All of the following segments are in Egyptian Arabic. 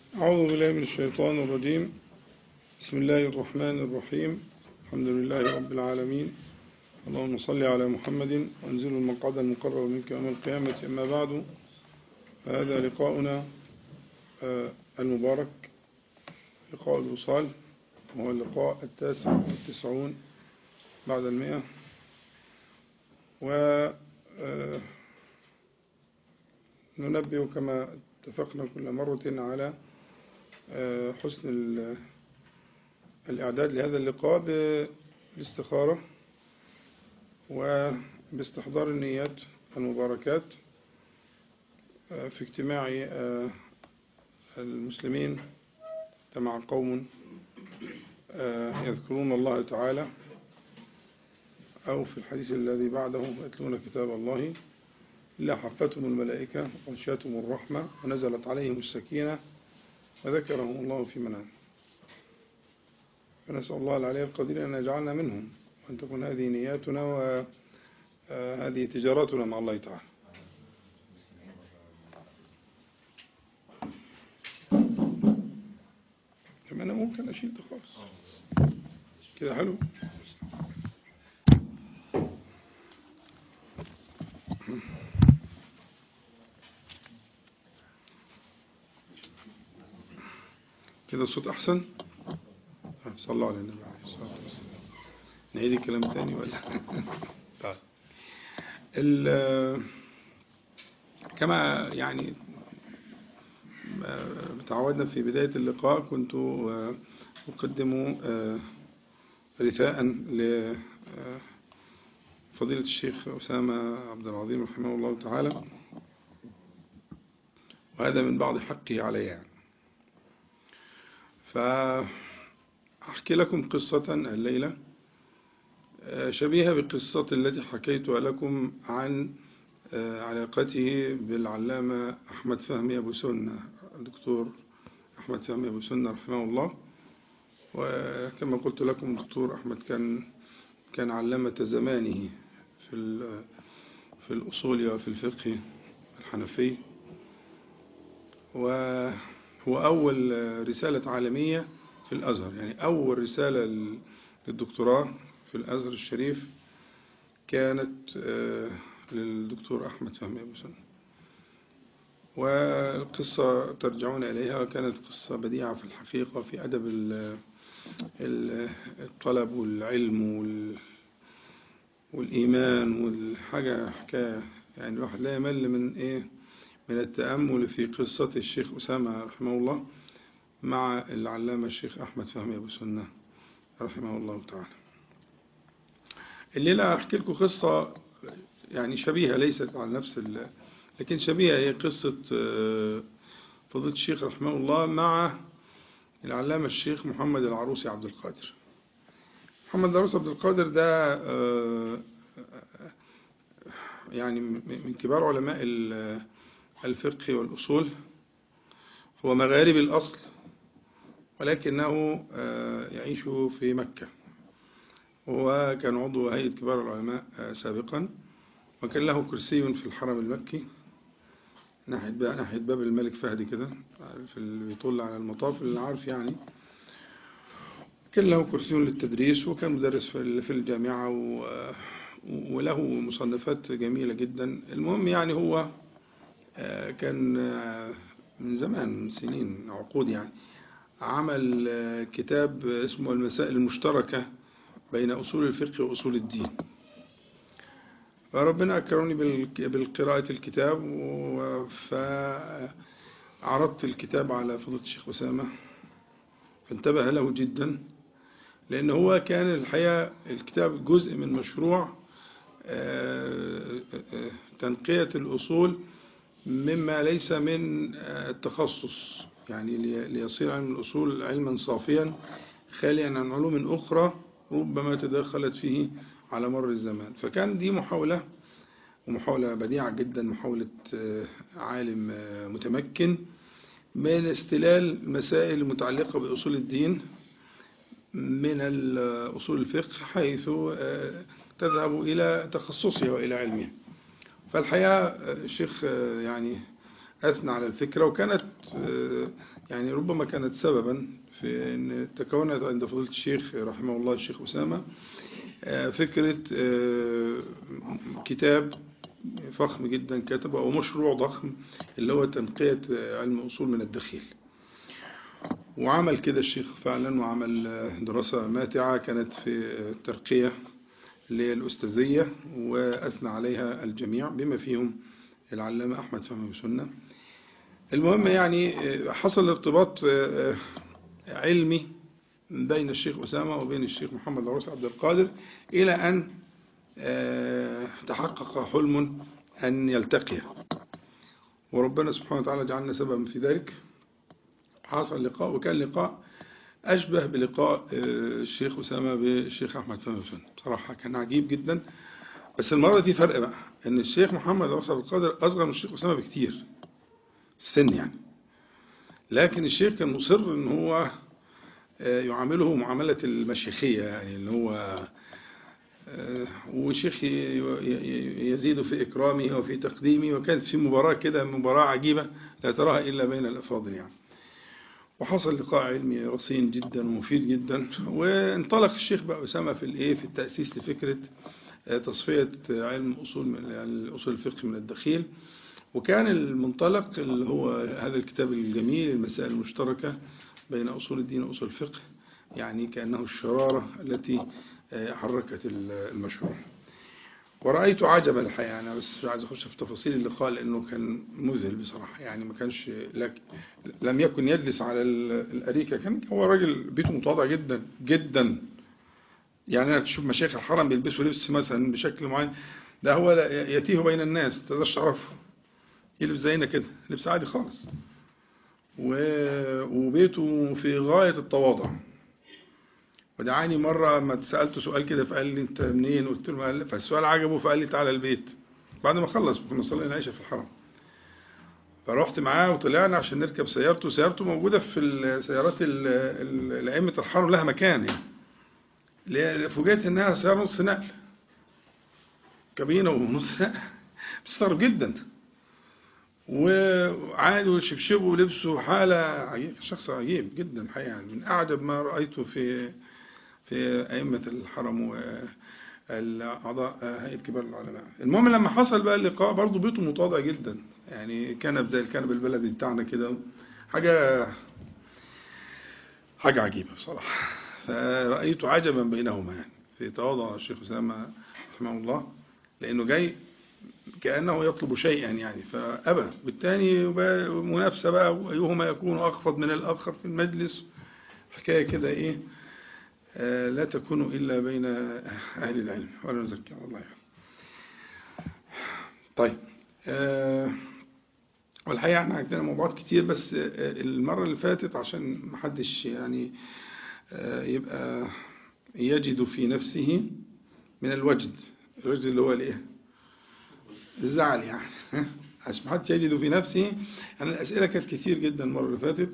أعوذ بالله من الشيطان الرجيم بسم الله الرحمن الرحيم الحمد لله رب العالمين اللهم صل على محمد وانزل المقعد المقرر منك يوم القيامة أما بعد فهذا لقاؤنا المبارك لقاء الوصال وهو اللقاء التاسع والتسعون بعد المئة و ننبه كما اتفقنا كل مرة على حسن الإعداد لهذا اللقاء بالاستخارة وباستحضار النيات المباركات في اجتماع المسلمين اجتمع قوم يذكرون الله تعالى أو في الحديث الذي بعده يتلون كتاب الله إلا حفتهم الملائكة وغشاتهم الرحمة ونزلت عليهم السكينة وذكرهم الله في منام فنسأل الله العلي القدير أن يجعلنا منهم وأن تكون هذه نياتنا وهذه تجاراتنا مع الله تعالى كما أنا ممكن أشيل ده خالص كده حلو كده الصوت أحسن صلى على النبي عليه الصلاة والسلام نعيد الكلام تاني ولا طيب كما يعني تعودنا في بداية اللقاء كنت أقدم رثاء لفضيلة الشيخ أسامة عبد العظيم رحمه الله تعالى وهذا من بعض حقه علي يعني فأحكي لكم قصة الليلة شبيهة بالقصة التي حكيتها لكم عن علاقته بالعلامة أحمد فهمي أبو سنة الدكتور أحمد فهمي أبو سنة رحمه الله وكما قلت لكم الدكتور أحمد كان كان علامة زمانه في في الأصول وفي الفقه الحنفي وهو أول رسالة عالمية في الأزهر يعني أول رسالة للدكتوراه في الأزهر الشريف كانت للدكتور أحمد فهمي أبو سنة والقصة ترجعون إليها وكانت قصة بديعة في الحقيقة في أدب الطلب والعلم والإيمان والحاجة حكاية يعني الواحد لا يمل من إيه من التأمل في قصة الشيخ أسامة رحمه الله مع العلامة الشيخ أحمد فهمي أبو سنة رحمه الله تعالى الليلة أحكي لكم قصة يعني شبيهة ليست عن نفس لكن شبيهة هي قصة فضيلة الشيخ رحمه الله مع العلامة الشيخ محمد العروسي عبد القادر محمد العروسي عبد القادر ده يعني من كبار علماء الفقه والأصول هو مغاربي الأصل ولكنه يعيش في مكة هو كان عضو هيئة كبار العلماء سابقا وكان له كرسي في الحرم المكي ناحية بقى ناحية باب الملك فهد كده في اللي بيطل على المطاف اللي عارف يعني كان له كرسي للتدريس وكان مدرس في الجامعة وله مصنفات جميلة جدا المهم يعني هو كان من زمان من سنين عقود يعني عمل كتاب اسمه المسائل المشتركة بين أصول الفقه وأصول الدين فربنا أكرمني بالقراءة الكتاب فعرضت الكتاب على فضيلة الشيخ أسامة فانتبه له جدا لأن هو كان الحقيقة الكتاب جزء من مشروع تنقية الأصول مما ليس من التخصص يعني ليصير علم الأصول علما صافيا خاليا عن علوم أخرى ربما تدخلت فيه على مر الزمان فكان دي محاولة ومحاولة بديعة جدا محاولة عالم متمكن من استلال المسائل المتعلقة بأصول الدين من أصول الفقه حيث تذهب إلى تخصصها وإلى علمها فالحقيقة الشيخ يعني أثنى على الفكرة وكانت يعني ربما كانت سببا في أن تكونت عند فضيلة الشيخ رحمه الله الشيخ أسامة فكرة كتاب فخم جدا كتبه أو مشروع ضخم اللي هو تنقية علم أصول من الدخيل وعمل كده الشيخ فعلا وعمل دراسة ماتعة كانت في الترقية للأستاذية وأثنى عليها الجميع بما فيهم العلامة أحمد فهمي وسنة المهم يعني حصل ارتباط علمي بين الشيخ أسامة وبين الشيخ محمد العروس عبد القادر إلى أن تحقق حلم أن يلتقي وربنا سبحانه وتعالى جعلنا سببا في ذلك حصل لقاء وكان لقاء أشبه بلقاء الشيخ أسامة بالشيخ أحمد فهمي وسنة بصراحة كان عجيب جدا بس المرة دي فرق بقى أن الشيخ محمد العروس عبد القادر أصغر من الشيخ أسامة بكتير السن يعني لكن الشيخ كان مصر ان هو يعامله معاملة المشيخية يعني ان هو وشيخ يزيد في إكرامه وفي تقديمه وكانت في مباراة كده مباراة عجيبة لا تراها إلا بين الأفاضل يعني وحصل لقاء علمي رصين جدا ومفيد جدا وانطلق الشيخ بقى أسامة في الإيه في التأسيس لفكرة تصفية علم أصول من يعني أصول الفقه من الدخيل وكان المنطلق اللي هو هذا الكتاب الجميل المسائل المشتركة بين أصول الدين وأصول الفقه يعني كأنه الشرارة التي حركت المشروع ورأيت عجبا الحقيقة أنا بس مش عايز أخش في تفاصيل اللقاء لأنه كان مذهل بصراحة يعني ما كانش لك لم يكن يجلس على الأريكة كان هو راجل بيته متواضع جدا جدا يعني أنا تشوف مشايخ الحرم بيلبسوا لبس مثلا بشكل معين ده هو يتيه بين الناس تقدرش تعرفه يلبس زينا كده لبس عادي خالص وبيته في غاية التواضع ودعاني مرة ما سألته سؤال كده فقال لي انت منين قلت له فالسؤال عجبه فقال لي تعالى البيت بعد ما خلص كنا صلينا العشاء في الحرم فرحت معاه وطلعنا عشان نركب سيارته سيارته موجودة في سيارات الأئمة الحرم لها مكان يعني فوجئت انها سيارة نص نقل كابينة ونص نقل بستغرب جدا وعادي وشبشبه ولبسه حالة عجيب شخص عجيب جدا الحقيقة يعني من أعجب ما رأيته في في أئمة الحرم والأعضاء هيئة كبار العلماء المهم لما حصل بقى اللقاء برضه بيته متواضع جدا يعني كنب زي الكنب البلدي بتاعنا كده حاجة حاجة عجيبة بصراحة فرأيت عجبا بينهما يعني في تواضع الشيخ أسامة رحمه الله لأنه جاي كأنه يطلب شيئا يعني فأبى بالتالي منافسة بقى أيهما يكون أخفض من الآخر في المجلس حكاية كده إيه آه لا تكون إلا بين أهل العلم ولا نزكي على الله يعني. طيب آه والحقيقة احنا عندنا موضوعات كتير بس آه المرة اللي فاتت عشان محدش يعني آه يبقى يجد في نفسه من الوجد الوجد اللي هو الايه الزعل يعني عشان ما حدش يجد في نفسه يعني الأسئلة كانت كتير جدا المرة اللي فاتت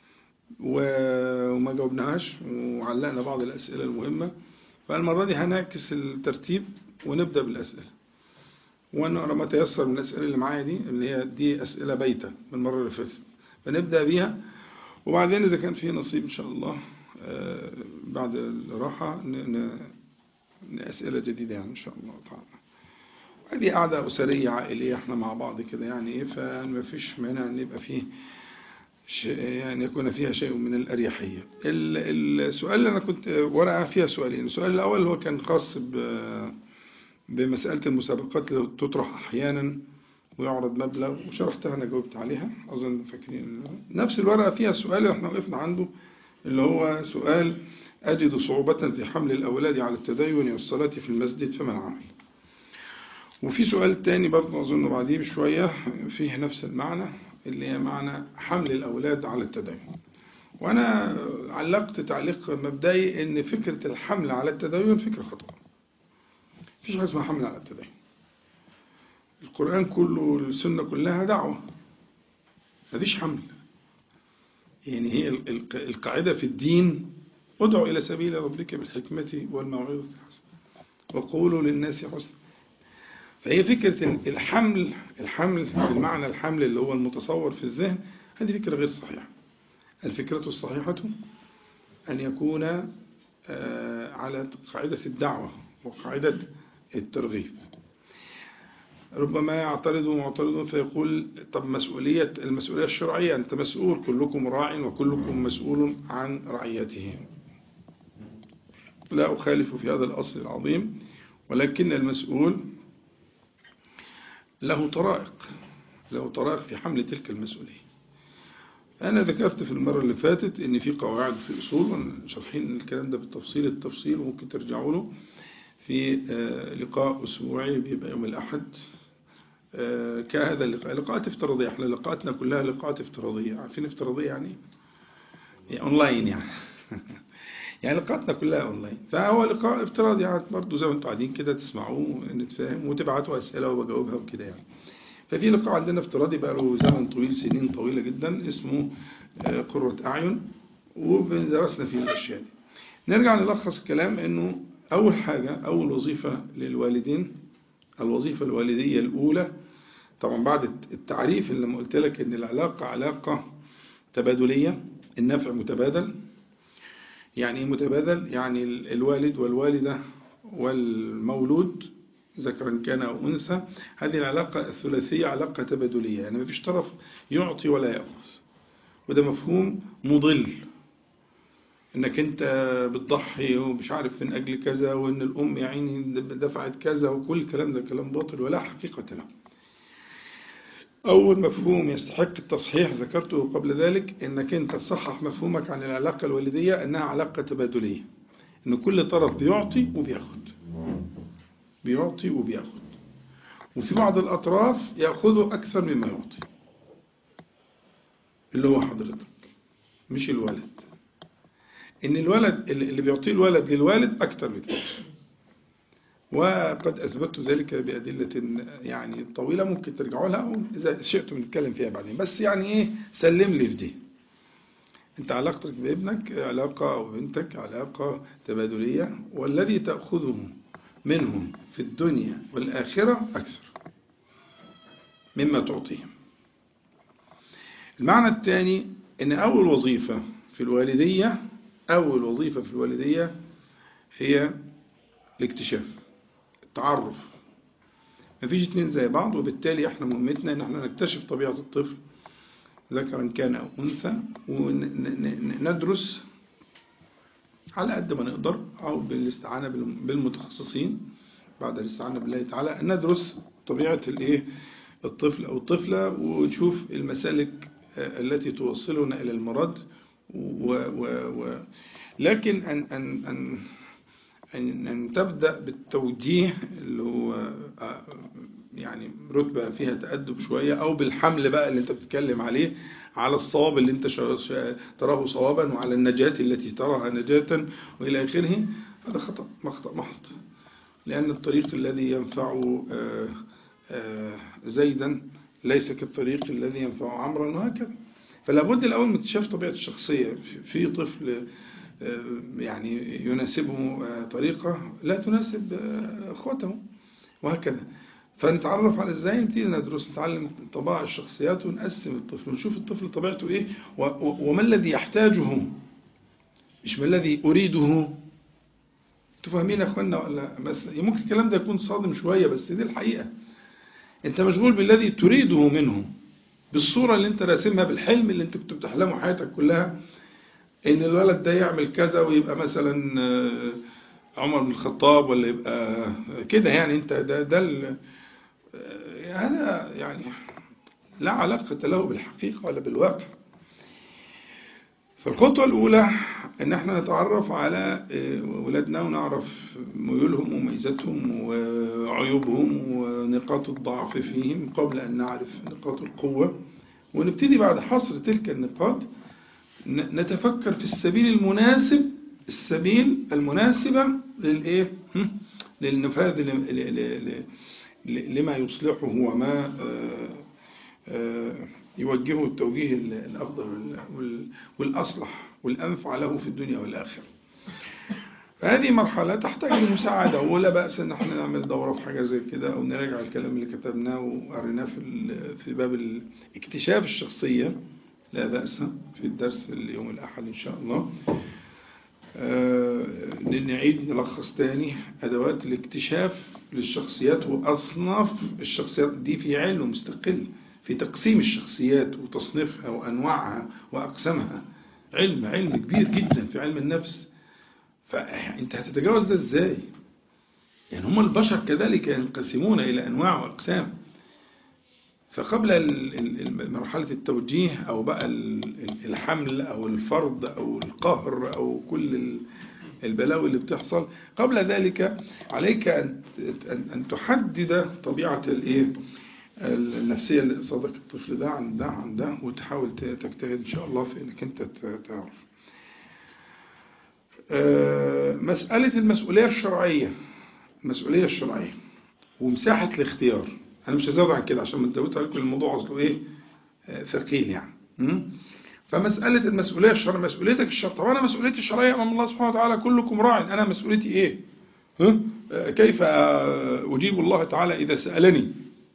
وما جاوبناهاش وعلقنا بعض الأسئلة المهمة فالمرة دي هنعكس الترتيب ونبدأ بالأسئلة ونقرا ما تيسر من الأسئلة اللي معايا دي اللي هي دي أسئلة بيتة من المرة اللي فاتت فنبدأ بيها وبعدين إذا كان في نصيب إن شاء الله بعد الراحة أسئلة جديدة يعني إن شاء الله تعالى هذه قعدة أسرية عائلية احنا مع بعض كده يعني ايه فما فيش مانع ان يبقى فيه يعني يكون فيها شيء من الأريحية السؤال اللي أنا كنت ورقة فيها سؤالين السؤال الأول هو كان خاص بمسألة المسابقات اللي تطرح أحيانا ويعرض مبلغ وشرحتها أنا جاوبت عليها أظن فاكرين نفس الورقة فيها السؤال اللي احنا وقفنا عنده اللي هو سؤال أجد صعوبة في حمل الأولاد على التدين والصلاة في المسجد فما العمل وفي سؤال تاني برضه أظن بعديه بشوية فيه نفس المعنى اللي هي معنى حمل الأولاد على التدين وأنا علقت تعليق مبدئي إن فكرة الحمل على التدين فكرة خطأ مفيش حاجة اسمها حمل على التدين القرآن كله السنة كلها دعوة مفيش حمل يعني هي القاعدة في الدين ادعو إلى سبيل ربك بالحكمة والموعظة الحسنة وقولوا للناس حسنا فهي فكرة الحمل الحمل بالمعنى الحمل اللي هو المتصور في الذهن هذه فكرة غير صحيحة الفكرة الصحيحة أن يكون على قاعدة الدعوة وقاعدة الترغيب ربما يعترض معترض فيقول طب مسؤولية المسؤولية الشرعية أنت مسؤول كلكم راع وكلكم مسؤول عن رعيته لا أخالف في هذا الأصل العظيم ولكن المسؤول له طرائق له طرائق في حمل تلك المسؤولية أنا ذكرت في المرة اللي فاتت أن في قواعد في الأصول شرحين الكلام ده بالتفصيل التفصيل وممكن ترجعوا له في لقاء أسبوعي بيبقى يوم الأحد كهذا اللقاء لقاءات افتراضية احنا لقاءاتنا كلها لقاءات افتراضية عارفين افتراضية يعني يعني اونلاين يعني يعني لقاءاتنا كلها اونلاين فهو لقاء افتراضي يعني برضه زي ما انتم قاعدين كده تسمعوه نتفاهم وتبعتوا اسئله وبجاوبها وكده يعني ففي لقاء عندنا افتراضي بقى له زمن طويل سنين طويلة جدا اسمه قرة أعين وبندرسنا فيه الأشياء دي نرجع نلخص الكلام انه أول حاجة أول وظيفة للوالدين الوظيفة الوالدية الأولى طبعا بعد التعريف اللي لما قلت لك ان العلاقة علاقة تبادلية النفع متبادل يعني ايه متبادل يعني الوالد والوالدة والمولود ذكرا كان أو أنثى هذه العلاقة الثلاثية علاقة تبادلية يعني ما فيش طرف يعطي ولا يأخذ وده مفهوم مضل انك انت بتضحي ومش عارف من اجل كذا وان الام يا عيني دفعت كذا وكل الكلام ده كلام باطل ولا حقيقة له اول مفهوم يستحق التصحيح ذكرته قبل ذلك انك انت تصحح مفهومك عن العلاقة الوالدية انها علاقة تبادلية ان كل طرف بيعطي وبياخد بيعطي وبياخد وفي بعض الاطراف ياخذوا اكثر مما يعطي اللي هو حضرتك مش الولد ان الولد اللي بيعطيه الولد للوالد اكتر بكتير وقد اثبتت ذلك بادله يعني طويله ممكن ترجعوا لها اذا شئتم نتكلم فيها بعدين بس يعني ايه سلم لي في دي انت علاقتك بابنك علاقه او بنتك علاقه تبادليه والذي تاخذه منهم في الدنيا والاخره اكثر مما تعطيهم المعنى الثاني ان اول وظيفه في الوالديه أول وظيفة في الوالدية هي الاكتشاف التعرف مفيش اتنين زي بعض وبالتالي احنا مهمتنا ان احنا نكتشف طبيعة الطفل ذكرا كان أو أنثى وندرس على قد ما نقدر أو بالاستعانة بالمتخصصين بعد الاستعانة بالله تعالى ندرس طبيعة الايه الطفل أو الطفلة ونشوف المسالك التي توصلنا إلى المراد و و و لكن أن, أن, أن, أن, أن تبدأ بالتوجيه اللي هو يعني رتبة فيها تأدب شوية أو بالحمل بقى اللي أنت بتتكلم عليه على الصواب اللي أنت تراه صوابا وعلى النجاة التي تراها نجاة وإلى آخره هذا خطأ مخطأ محض لأن الطريق الذي ينفع زيدا ليس كالطريق الذي ينفع عمرا وهكذا فلا بد الأول من اكتشاف طبيعة الشخصية في طفل يعني يناسبه طريقة لا تناسب أخوته وهكذا فنتعرف على ازاي نبتدي ندرس نتعلم طباع الشخصيات ونقسم الطفل ونشوف الطفل طبيعته ايه وما الذي يحتاجه مش ما الذي اريده انتوا فاهمين يا اخوانا ولا بس ممكن الكلام ده يكون صادم شويه بس دي الحقيقه انت مشغول بالذي تريده منه بالصورة اللي انت راسمها بالحلم اللي انت كنت بتحلمه حياتك كلها ان الولد ده يعمل كذا ويبقى مثلا عمر بن الخطاب ولا يبقى كده يعني انت ده ده هذا يعني لا علاقة له بالحقيقة ولا بالواقع فالخطوة الأولى إن احنا نتعرف على ولادنا ونعرف ميولهم وميزاتهم وعيوبهم ونقاط الضعف فيهم قبل أن نعرف نقاط القوة ونبتدي بعد حصر تلك النقاط نتفكر في السبيل المناسب السبيل المناسبة للإيه؟ للنفاذ لما يصلحه وما يوجهه التوجيه الأفضل والأصلح والأنفع له في الدنيا والآخرة هذه مرحلة تحتاج لمساعدة ولا بأس إن احنا نعمل دورة في حاجة زي كده أو نراجع الكلام اللي كتبناه وقريناه في ال- في باب ال- اكتشاف الشخصية لا بأس في الدرس اليوم الأحد إن شاء الله آه، نعيد نلخص تاني أدوات الاكتشاف للشخصيات وأصناف الشخصيات دي في علم مستقل في تقسيم الشخصيات وتصنيفها وأنواعها وأقسامها علم علم كبير جدا في علم النفس فأنت هتتجاوز ده إزاي يعني هم البشر كذلك ينقسمون إلى أنواع وأقسام فقبل ال- ال- ال- مرحلة التوجيه أو بقى ال- ال- الحمل أو الفرض أو القهر أو كل ال- البلاوي اللي بتحصل قبل ذلك عليك أن أن- أن تحدد طبيعة الإيه النفسية اللي قصادك الطفل ده عن ده عن ده وتحاول ت- تجتهد إن شاء الله في إنك أنت ت- تعرف آه، مسألة المسؤولية الشرعية المسؤولية الشرعية ومساحة الاختيار أنا مش هزود عن كده عشان ما تزودش عليكم الموضوع أصله إيه آه، ثقيل يعني م? فمسألة المسؤولية الشرعية مسؤوليتك الشرعية طب أنا مسؤوليتي الشرعية أمام الله سبحانه وتعالى كلكم راع أنا مسؤوليتي إيه ها؟ آه، كيف آه، أجيب الله تعالى إذا سألني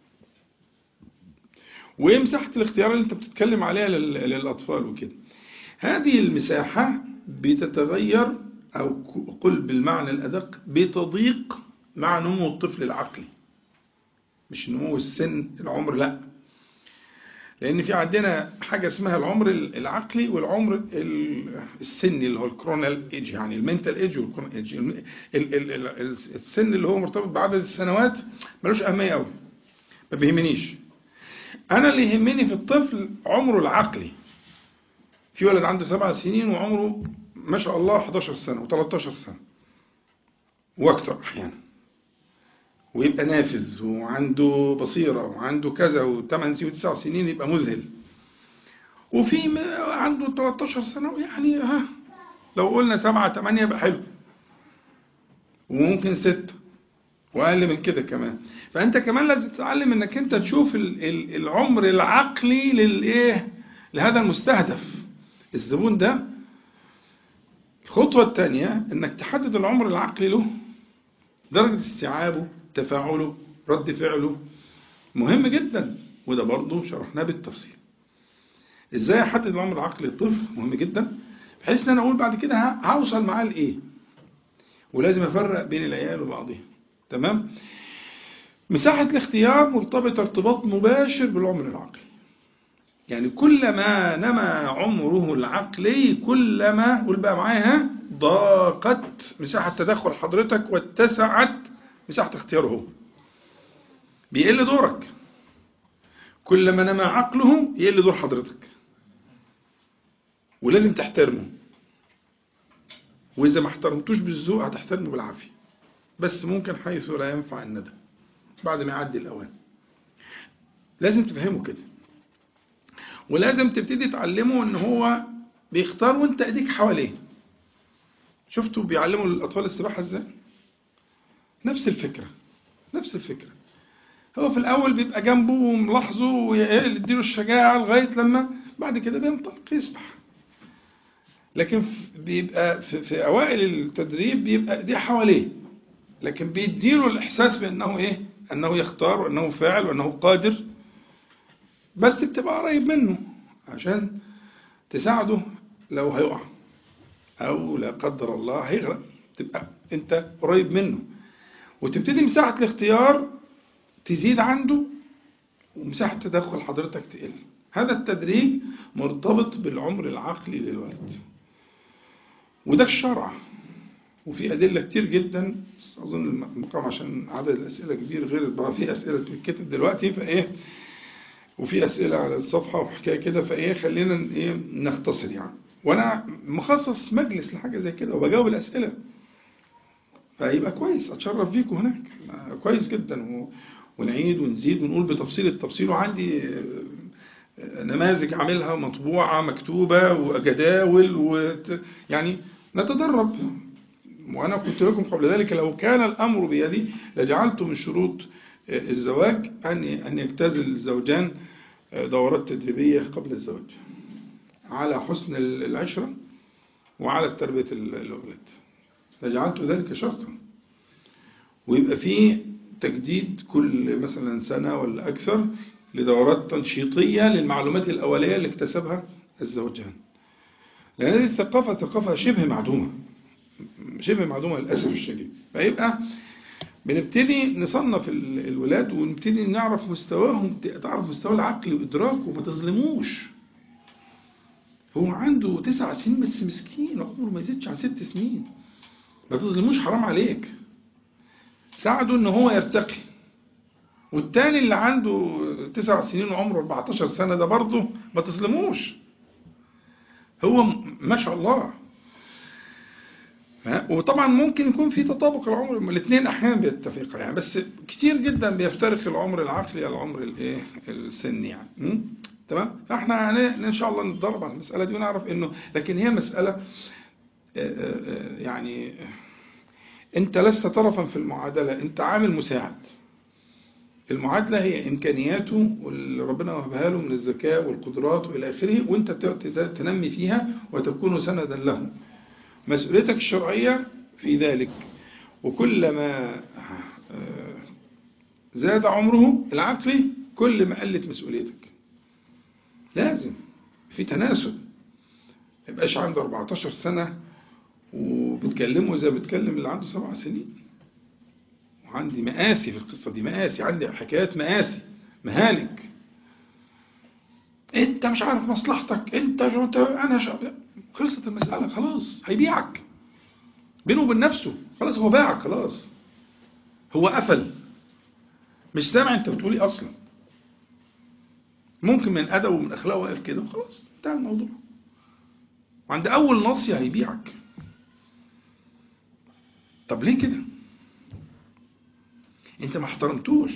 وإيه مساحة الاختيار اللي أنت بتتكلم عليها لل- للأطفال وكده هذه المساحة بتتغير أو ك- قل بالمعنى الأدق بتضيق مع نمو الطفل العقلي مش نمو السن العمر لا لأن في عندنا حاجة اسمها العمر العقلي والعمر ال- السني اللي هو الكرونال ايج يعني المنتال ايج والكرونال ايج الم- ال- ال- ال- السن اللي هو مرتبط بعدد السنوات ملوش أهمية قوي ما بيهمنيش أنا اللي يهمني في الطفل عمره العقلي في ولد عنده سبع سنين وعمره ما شاء الله 11 سنة و13 سنة وأكثر أحيانا ويبقى نافذ وعنده بصيرة وعنده كذا وثمان سنين وتسع سنين يبقى مذهل وفي ما عنده 13 سنة يعني ها لو قلنا سبعة ثمانية يبقى حلو وممكن ستة وأقل من كده كمان فأنت كمان لازم تتعلم إنك أنت تشوف ال- ال- العمر العقلي للإيه لهذا المستهدف الزبون ده الخطوة الثانية إنك تحدد العمر العقلي له درجة استيعابه تفاعله رد فعله مهم جدا وده برضه شرحناه بالتفصيل ازاي احدد العمر العقلي للطفل مهم جدا بحيث ان انا اقول بعد كده ه- هوصل معاه لايه ولازم افرق بين العيال وبعضها تمام مساحة الاختيار مرتبطة ارتباط مباشر بالعمر العقلي يعني كلما نما عمره العقلي كلما قول بقى معايا ضاقت مساحة تدخل حضرتك واتسعت مساحة اختياره هو بيقل دورك كلما نما عقله يقل دور حضرتك ولازم تحترمه وإذا ما احترمتوش بالذوق هتحترمه بالعافية بس ممكن حيث لا ينفع الندى بعد ما يعدي الأوان لازم تفهمه كده ولازم تبتدي تعلمه ان هو بيختار وانت ايديك حواليه شفتوا بيعلموا الاطفال السباحه ازاي نفس الفكره نفس الفكره هو في الاول بيبقى جنبه وملاحظه ويديله الشجاعه لغايه لما بعد كده بينطلق يسبح لكن في- بيبقى في, في اوائل التدريب بيبقى ايديه حواليه لكن بيديله الاحساس بانه ايه انه يختار وانه فاعل وانه قادر بس بتبقى قريب منه عشان تساعده لو هيقع او لا قدر الله هيغرق تبقى انت قريب منه وتبتدي مساحة الاختيار تزيد عنده ومساحة تدخل حضرتك تقل هذا التدريج مرتبط بالعمر العقلي للولد وده الشرع وفي أدلة كتير جدا بس أظن المقام عشان عدد الأسئلة كبير غير بقى في أسئلة بتتكتب دلوقتي فإيه وفي أسئلة على الصفحة وحكاية كده فإيه خلينا إيه نختصر يعني وأنا مخصص مجلس لحاجة زي كده وبجاوب الأسئلة فيبقى كويس أتشرف بيكم هناك كويس جدا و... ونعيد ونزيد ونقول بتفصيل التفصيل وعندي نماذج عاملها مطبوعة مكتوبة وجداول وت... يعني نتدرب وأنا قلت لكم قبل ذلك لو كان الأمر بيدي لجعلت من شروط الزواج أن أن يجتزل الزوجان دورات تدريبية قبل الزواج على حسن العشرة وعلى تربية الأولاد فجعلت ذلك شرطا ويبقى فيه تجديد كل مثلا سنة ولا أكثر لدورات تنشيطية للمعلومات الأولية اللي اكتسبها الزوجان لأن هذه الثقافة ثقافة شبه معدومة شبه معدومة للأسف الشديد فيبقى بنبتدي نصنف الولاد ونبتدي نعرف مستواهم تعرف مستوى العقل وإدراكه وما تظلموش هو عنده تسع سنين بس مسكين عمره ما يزيدش عن ست سنين ما تظلموش حرام عليك ساعده ان هو يرتقي والتاني اللي عنده تسع سنين وعمره 14 سنة ده برضه ما تظلموش هو ما شاء الله وطبعا ممكن يكون في تطابق العمر الاثنين احيانا بيتفقوا يعني بس كتير جدا بيفترق العمر العقلي العمر الايه السني يعني تمام فاحنا ان شاء الله نتدرب على المساله دي ونعرف انه لكن هي مساله يعني انت لست طرفا في المعادله انت عامل مساعد المعادله هي امكانياته واللي ربنا وهبها له من الذكاء والقدرات والى اخره وانت تنمي فيها وتكون سندا له مسؤوليتك الشرعيه في ذلك وكلما زاد عمره العقلي كل ما قلت مسؤوليتك لازم في تناسب ما يبقاش عنده 14 سنة وبتكلمه زي بتكلم اللي عنده سبع سنين وعندي مآسي في القصة دي مآسي عندي حكايات مآسي مهالك انت مش عارف مصلحتك انت انت انا شاب. خلصت المسألة خلاص هيبيعك بينه وبين نفسه خلاص هو باعك خلاص هو قفل مش سامع انت بتقولي اصلا ممكن من ادبه ومن اخلاقه واقف كده وخلاص انتهى الموضوع وعند اول ناصيه هيبيعك طب ليه كده انت ما احترمتوش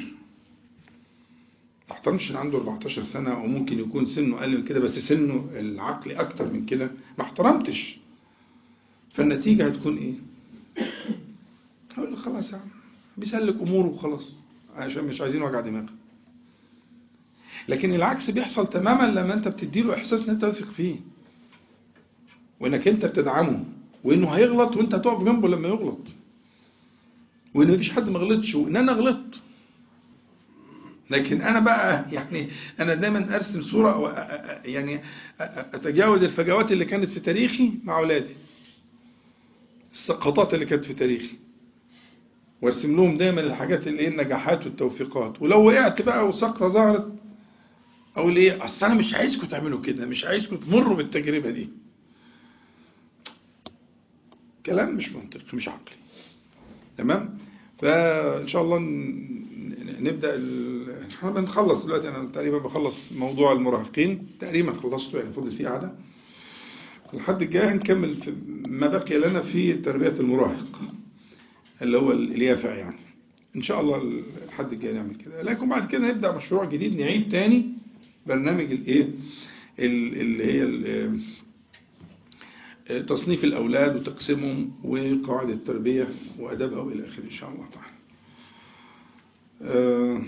ما احترمش ان عنده 14 سنه وممكن يكون سنه اقل من كده بس سنه العقلي اكتر من كده ما احترمتش فالنتيجه هتكون ايه هقول لك خلاص يا عم بيسلك اموره وخلاص عشان مش عايزين وجع دماغ لكن العكس بيحصل تماما لما انت بتديله احساس ان انت واثق فيه وانك انت بتدعمه وانه هيغلط وانت هتقف جنبه لما يغلط وان مفيش حد ما غلطش وان انا غلطت لكن انا بقى يعني انا دايما ارسم صوره أو يعني اتجاوز الفجوات اللي كانت في تاريخي مع اولادي السقطات اللي كانت في تاريخي وارسم لهم دايما الحاجات اللي هي النجاحات والتوفيقات ولو وقعت بقى وسقطه ظهرت اقول ايه اصل انا مش عايزكم تعملوا كده مش عايزكم تمروا بالتجربه دي كلام مش منطقي مش عقلي تمام فان شاء الله نبدا احنا بنخلص دلوقتي انا تقريبا بخلص موضوع المراهقين تقريبا خلصته يعني فاضل فيه قعده الحد الجاي هنكمل في ما بقي لنا في تربيه المراهق اللي هو اليافع يعني ان شاء الله الحد الجاي نعمل كده لكن بعد كده نبدا مشروع جديد نعيد تاني برنامج الايه اللي هي تصنيف الاولاد وتقسيمهم وقواعد التربيه وادابها والى اخره ان شاء الله تعالى أه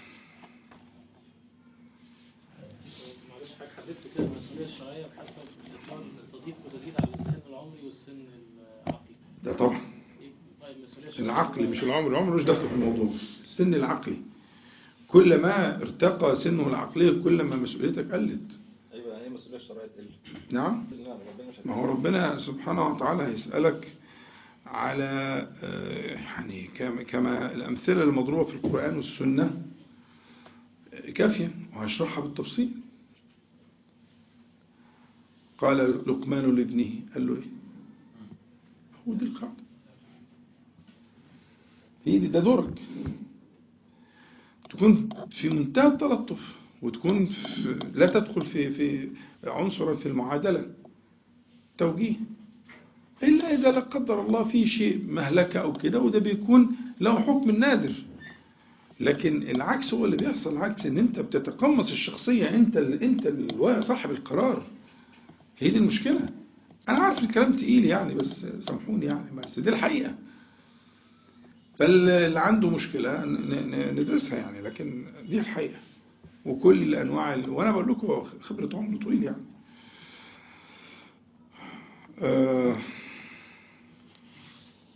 معلش حضرتك حددت كده المسؤوليه الشرعيه بحسب الاطار تضيف وتزيد على السن العمري والسن العقلي ده طبعا طيب المسؤوليه الشرعيه العقل مش العمر العمر مش داخل في الموضوع السن العقلي كل ما ارتقى سنه العقلي كل ما مسؤوليتك قلت ايوه هي مسؤوليه الشرعيه تقل نعم نعم ربنا مش ما هو ربنا سبحانه وتعالى هيسألك على يعني كما, كما الأمثلة المضروبة في القرآن والسنة كافية وهشرحها بالتفصيل قال لقمان لابنه قال له ايه هو دي القاعدة هي دي ده دورك تكون في منتهى التلطف وتكون في لا تدخل في في عنصرا في المعادلة توجيه إلا إذا لا قدر الله في شيء مهلكة أو كده وده بيكون له حكم النادر لكن العكس هو اللي بيحصل العكس ان انت بتتقمص الشخصية انت اللي انت اللي صاحب القرار هي دي المشكلة انا عارف الكلام تقيل يعني بس سامحوني يعني بس دي الحقيقة فاللي عنده مشكلة ندرسها يعني لكن دي الحقيقة وكل انواع ال... وانا بقول لكم خبرة عمر طويل يعني آه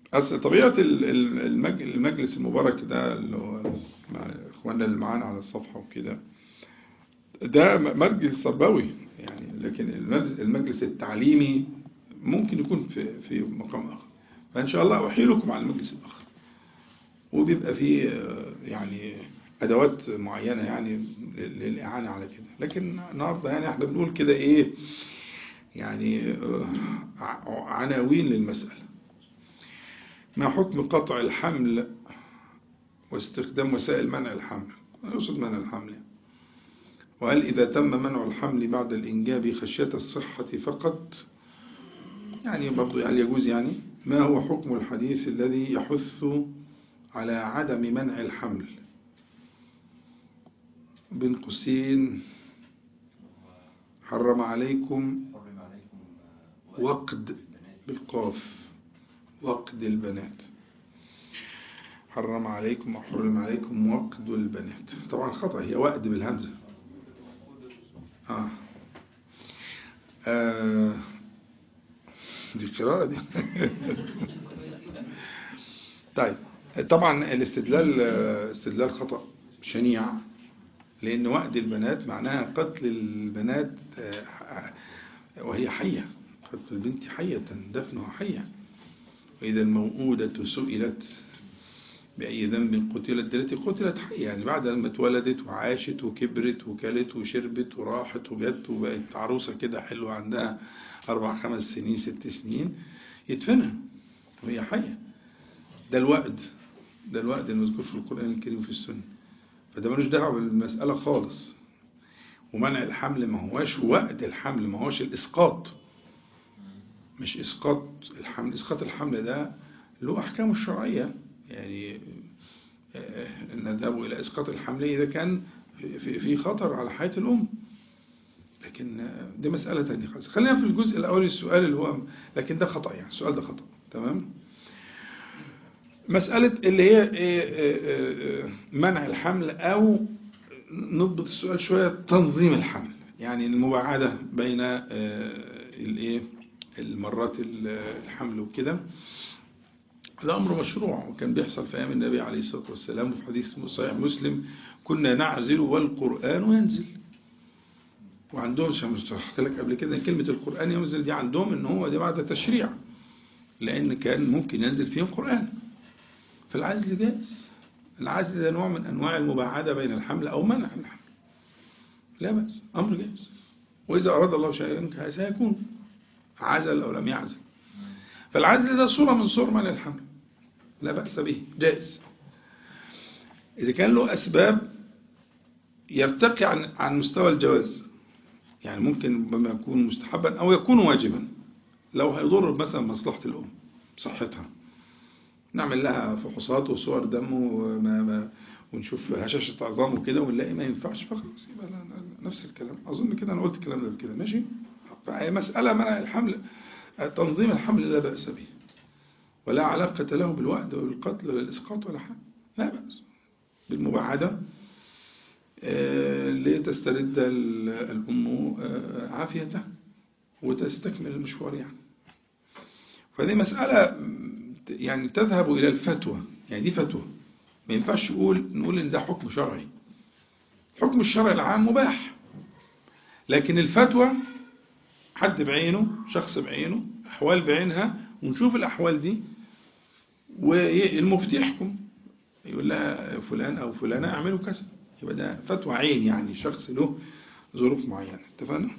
أصل طبيعة ال- ال- المج- المجلس المبارك ده اللي هو مع إخواننا اللي معانا على الصفحة وكده ده م- مجلس تربوي يعني لكن المجلس, المجلس التعليمي ممكن يكون في في مقام آخر فإن شاء الله أحيلكم على المجلس الآخر وبيبقى فيه آه، يعني أدوات معينة يعني لل- للإعانة على كده لكن النهاردة يعني احنا بنقول كده إيه يعني آه، ع- عناوين للمسألة ما حكم قطع الحمل واستخدام وسائل منع الحمل يقصد منع الحمل يعني. وهل إذا تم منع الحمل بعد الإنجاب خشية الصحة فقط يعني برضو هل يجوز يعني ما هو حكم الحديث الذي يحث على عدم منع الحمل بين قوسين حرم عليكم حرم عليكم وقد بالقاف وقد البنات حرم عليكم وحرم عليكم وقد البنات طبعا خطأ هي وقد بالهمزة آه. آه. دي قراءة دي طيب طبعا الاستدلال استدلال خطأ شنيع لأن وقد البنات معناها قتل البنات آه، وهي حية قتل البنت حية دفنها حية وإذا الموءودة سئلت بأي ذنب قتلت التي قتلت حية يعني بعد ما اتولدت وعاشت وكبرت وكلت وشربت وراحت وجت وبقت عروسة كده حلوة عندها أربع خمس سنين ست سنين يدفنها وهي حية ده الوقد ده الوقد المذكور في القرآن الكريم وفي السنة فده ملوش دعوة بالمسألة خالص ومنع الحمل ما هوش وقت الحمل ما هوش الإسقاط مش إسقاط الحمل إسقاط الحمل ده له أحكامه الشرعية يعني آه، نذهب إلى إسقاط الحمل إذا كان في في خطر على حياة الأم لكن آه، دي مسألة تانية خالص خلينا في الجزء الأول السؤال اللي هو لكن ده خطأ يعني السؤال ده خطأ تمام مسألة اللي هي إيه، إيه، إيه، منع الحمل أو نضبط السؤال شوية تنظيم الحمل يعني المباعدة بين آه، الإيه المرات ال- الحمل وكده ده أمر مشروع وكان بيحصل في أيام النبي عليه الصلاة والسلام وفي حديث صحيح مسلم كنا نعزل والقرآن ينزل وعندهم عشان شرحت لك قبل كده إن كلمة القرآن ينزل دي عندهم إن هو دي بعد تشريع لأن كان ممكن ينزل فيهم قرآن فالعزل جائز العزل ده نوع من أنواع المباعدة بين الحمل أو منع الحمل لا بأس أمر جائز وإذا أراد الله شيئا سيكون عزل أو لم يعزل فالعزل ده صورة من صور منع الحمل لا بأس به جائز إذا كان له أسباب يرتقي عن عن مستوى الجواز يعني ممكن بما يكون مستحبا أو يكون واجبا لو هيضر مثلا مصلحة الأم صحتها نعمل لها فحوصات وصور دم وما ما ونشوف هشاشة عظام وكده ونلاقي ما ينفعش فخلاص يبقى لا- لا- نفس الكلام أظن كده أنا قلت الكلام ده قبل كده ماشي فهي مسألة منع الحمل تنظيم الحمل لا بأس به ولا علاقة له بالوعد والقتل ولا الإسقاط ولا حاجة لا بأس بالمباعدة آه، لتسترد ال- الأم آه، عافيتها وتستكمل المشوار يعني فدي مسألة م، يعني تذهب إلى الفتوى يعني دي فتوى ما ينفعش نقول نقول إن ده حكم شرعي حكم الشرع العام مباح لكن الفتوى حد بعينه شخص بعينه أحوال بعينها ونشوف الأحوال دي والمفتي يحكم يقول لها فلان أو فلانة اعملوا كذا يبقى ده فتوى عين يعني شخص له ظروف معينة اتفقنا؟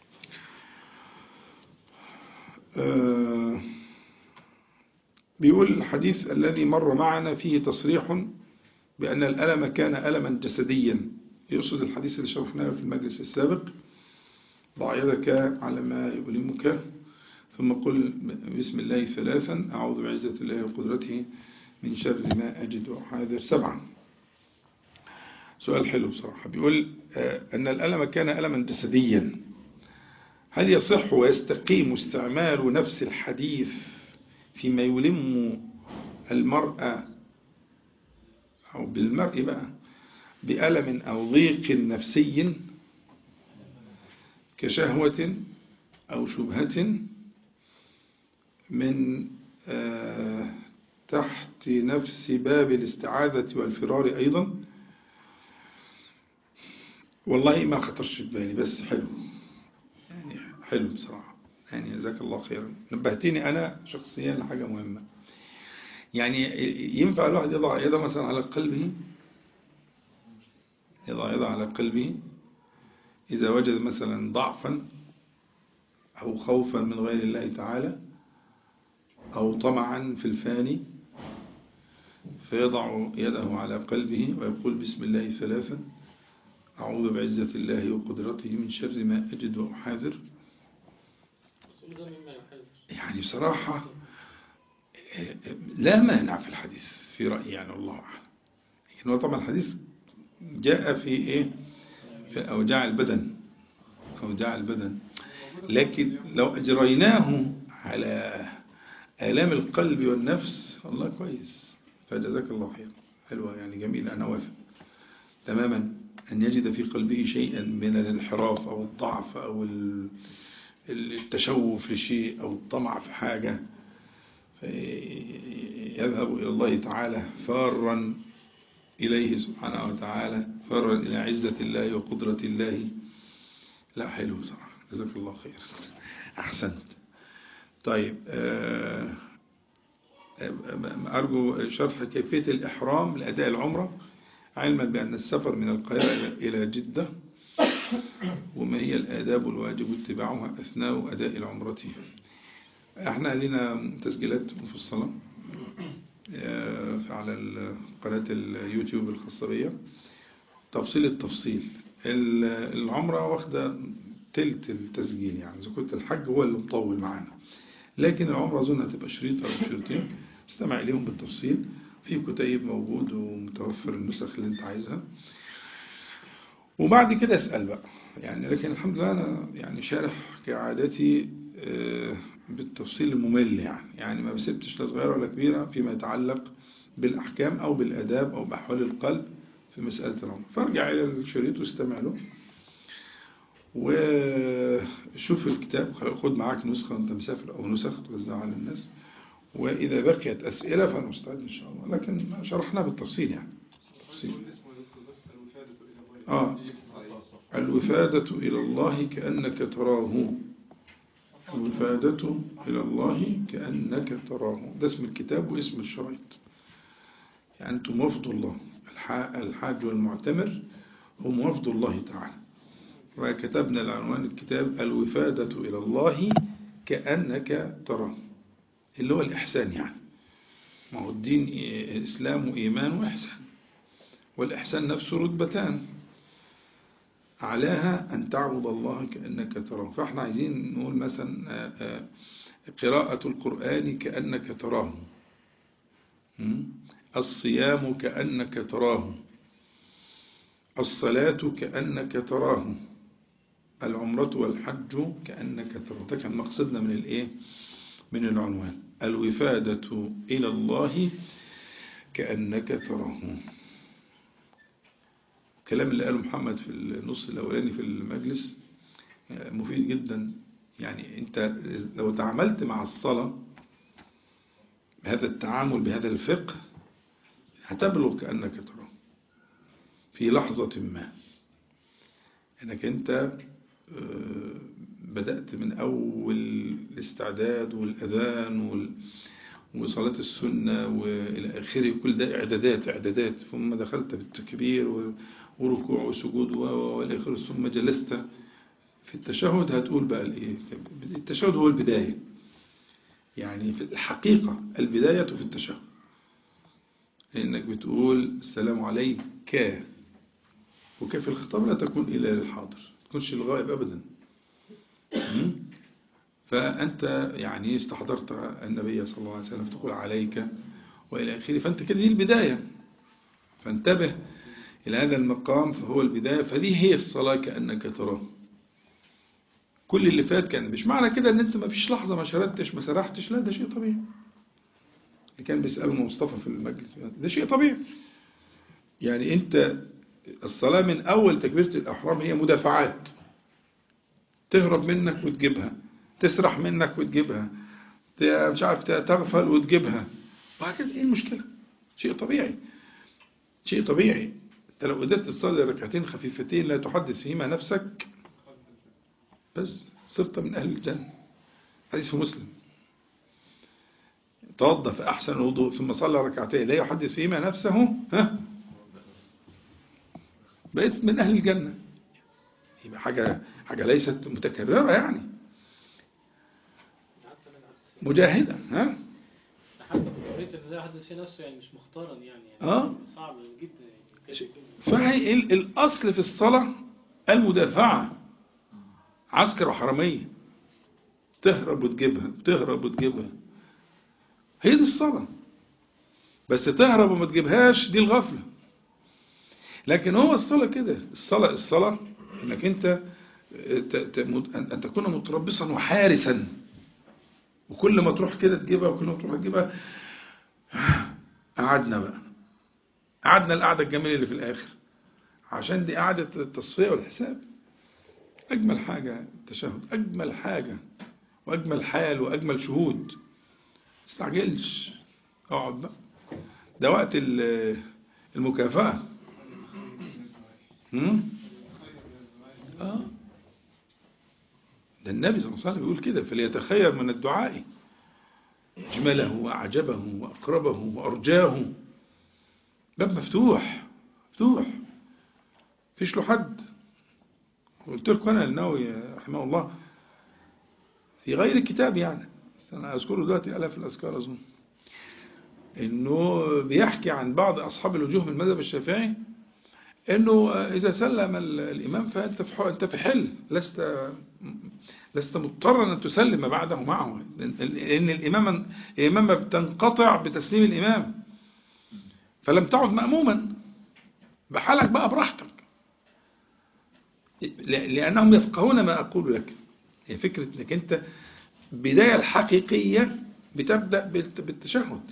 آه بيقول الحديث الذي مر معنا فيه تصريح بأن الألم كان ألما جسديا يقصد الحديث اللي شرحناه في المجلس السابق ضع يدك على ما يؤلمك ثم قل بسم الله ثلاثا أعوذ بعزة الله وقدرته من شر ما أجد وأحاذر سبعا سؤال حلو بصراحة بيقول آه، أن الألم كان ألما جسديا هل يصح ويستقيم استعمال نفس الحديث فيما يلم المرأة أو بالمرء بقى بألم أو ضيق نفسي كشهوة أو شبهة من آه، تحت نفس باب الاستعاذة والفرار أيضا والله ما خطرش في بالي بس حلو يعني حلو بصراحة يعني جزاك الله خيرا نبهتني أنا شخصيا لحاجة مهمة يعني ينفع الواحد يضع يده مثلا على قلبه يضع يده على قلبه إذا وجد مثلا ضعفا أو خوفا من غير الله تعالى أو طمعا في الفاني فيضع يده على قلبه ويقول بسم الله ثلاثا أعوذ بعزة الله وقدرته من شر ما أجد وأحاذر الرسول ده مما يحاذر يعني بصراحة لا مانع في الحديث في رأيي يعني الله أعلم لكن هو طبعا الحديث جاء في إيه في أوجاع البدن أوجاع البدن لكن لو أجريناه على آلام القلب والنفس الله كويس فجزاك الله خير حلوة يعني جميلة أنا وافق تماما أن يجد في قلبه شيئا من الانحراف أو الضعف أو ال- التشوف لشيء أو الطمع في حاجة يذهب إلى الله تعالى فارا إليه سبحانه وتعالى فارا إلى عزة الله وقدرة الله لا حلو صراحة جزاك الله خير أحسنت طيب آه، آه، أرجو شرح كيفية الإحرام لأداء العمرة علما بأن السفر من القاهرة إلى جدة وما هي الآداب الواجب اتباعها أثناء أداء العمرة احنا لنا تسجيلات مفصلة آه، على ال- قناة اليوتيوب الخاصة بيا تفصيل التفصيل ال- العمرة واخدة تلت التسجيل يعني إذا كنت الحج هو اللي مطول معانا لكن العمرة أظن هتبقى شريط أو شريطين استمع إليهم بالتفصيل في كتيب موجود ومتوفر النسخ اللي أنت عايزها وبعد كده اسأل بقى يعني لكن الحمد لله أنا يعني شارح كعادتي آه، بالتفصيل الممل يعني يعني ما بسبتش لا صغيرة ولا كبيرة فيما يتعلق بالأحكام أو بالأداب أو بأحوال القلب في مسألة العمر فارجع إلى الشريط واستمع له وشوف الكتاب خد معاك نسخة وانت مسافر أو نسخ توزعها على الناس وإذا بقيت أسئلة فأنا مستعد إن شاء الله لكن شرحناه بالتفصيل يعني تفصيل. آه الوفادة إلى الله كأنك تراه الوفادة إلى الله كأنك تراه ده اسم الكتاب واسم الشريط يعني أنتم وفد الله الح- الحاج والمعتمر هم وفد الله تعالى وكتبنا العنوان الكتاب الوفادة إلى الله كأنك تراه اللي هو الإحسان يعني ما هو الدين إيه- إسلام وإيمان وإحسان والإحسان نفسه رتبتان أعلاها أن تعبد الله كأنك تراه فإحنا عايزين نقول مثلا آه، آه، قراءة القرآن كأنك تراه م? الصيام كأنك تراه الصلاة كأنك تراه العمرة والحج كأنك تراه ده كان مقصدنا من الإيه من العنوان الوفادة إلى الله كأنك تراه الكلام اللي قاله محمد في النص الأولاني في المجلس آه، مفيد جدا يعني أنت لو تعاملت مع الصلاة بهذا التعامل بهذا الفقه هتبلغ كأنك تراه في لحظة ما انك انت آه، بدأت من أول الاستعداد والأذان وال- وصلاة السنة وإلى آخره كل ده إعدادات إعدادات ثم دخلت بالتكبير و- وركوع وسجود و- و- وإلى آخره ثم جلست في التشهد هتقول بقى الإيه التشهد هو البداية يعني في الحقيقة البداية في التشهد لأنك بتقول السلام عليك وكيف الخطاب لا تكون إلا للحاضر ما تكونش الغائب أبدا م? فأنت يعني استحضرت النبي صلى الله عليه وسلم تقول عليك وإلى آخره فأنت كده دي البداية فانتبه إلى هذا المقام فهو البداية فدي هي الصلاة كأنك تراه كل اللي فات كان مش معنى كده ان انت ما فيش لحظة ما شردتش ما سرحتش لا ده شيء طبيعي اللي كان بيسأله مصطفى في المجلس ده شيء طبيعي يعني انت الصلاة من أول تكبيرة الأحرام هي مدافعات تهرب منك وتجيبها تسرح منك وتجيبها ت- مش عارف ت- تغفل وتجيبها وهكذا ايه المشكلة شيء طبيعي شيء طبيعي انت لو قدرت تصلي ركعتين خفيفتين لا تحدث فيهما نفسك بس صرت من أهل الجنة حديث في مسلم توضى في أحسن الوضوء ثم صلى ركعتين لا يحدث فيهما نفسه ها بقيت من أهل الجنة يبقى حاجة حاجة ليست متكررة يعني حتى انا قعدت مجاهدة ها حتى كنت قريت ان ده يحدث في نفسه يعني مش مختارا يعني, يعني آه. صعب جدا يعني شيء. كده- فهي ال- الأصل في الصلاة المدافعة عسكر وحرامية تهرب وتجيبها تهرب وتجيبها هي دي الصلاة بس تهرب وما تجيبهاش دي الغفلة لكن هو الصلاة كده الصلاة الصلاة انك انت ت- ت- مت- ان تكون متربصا وحارسا وكل ما تروح كده تجيبها وكل ما تروح تجيبها قعدنا بقى قعدنا القعدة الجميلة اللي في الآخر عشان دي قعدة التصفية والحساب أجمل حاجة التشهد أجمل حاجة وأجمل حال وأجمل شهود استعجلش اقعد بقى ده وقت ال- المكافأة هم؟ آه ده النبي صلى الله عليه وسلم بيقول كده فليتخير من الدعاء أجمله وأعجبه وأقربه وأرجاه باب مفتوح مفتوح فيش له حد قلت لكم أنا النووي رحمه الله في غير الكتاب يعني بس أنا أذكره دلوقتي ألاف الأذكار أظن إنه بيحكي عن بعض أصحاب الوجوه من المذهب الشافعي إنه إذا سلم ال- الإمام فأنت في ح- أنت في حل لست لست مضطرا أن تسلم بعده معه لأن الإمام الإمامة بتنقطع بتسليم الإمام فلم تعد مأموما بحالك بقى براحتك ل- لأنهم يفقهون ما أقول لك هي فكرة أنك أنت بداية الحقيقية بتبدأ بالت- بالتشهد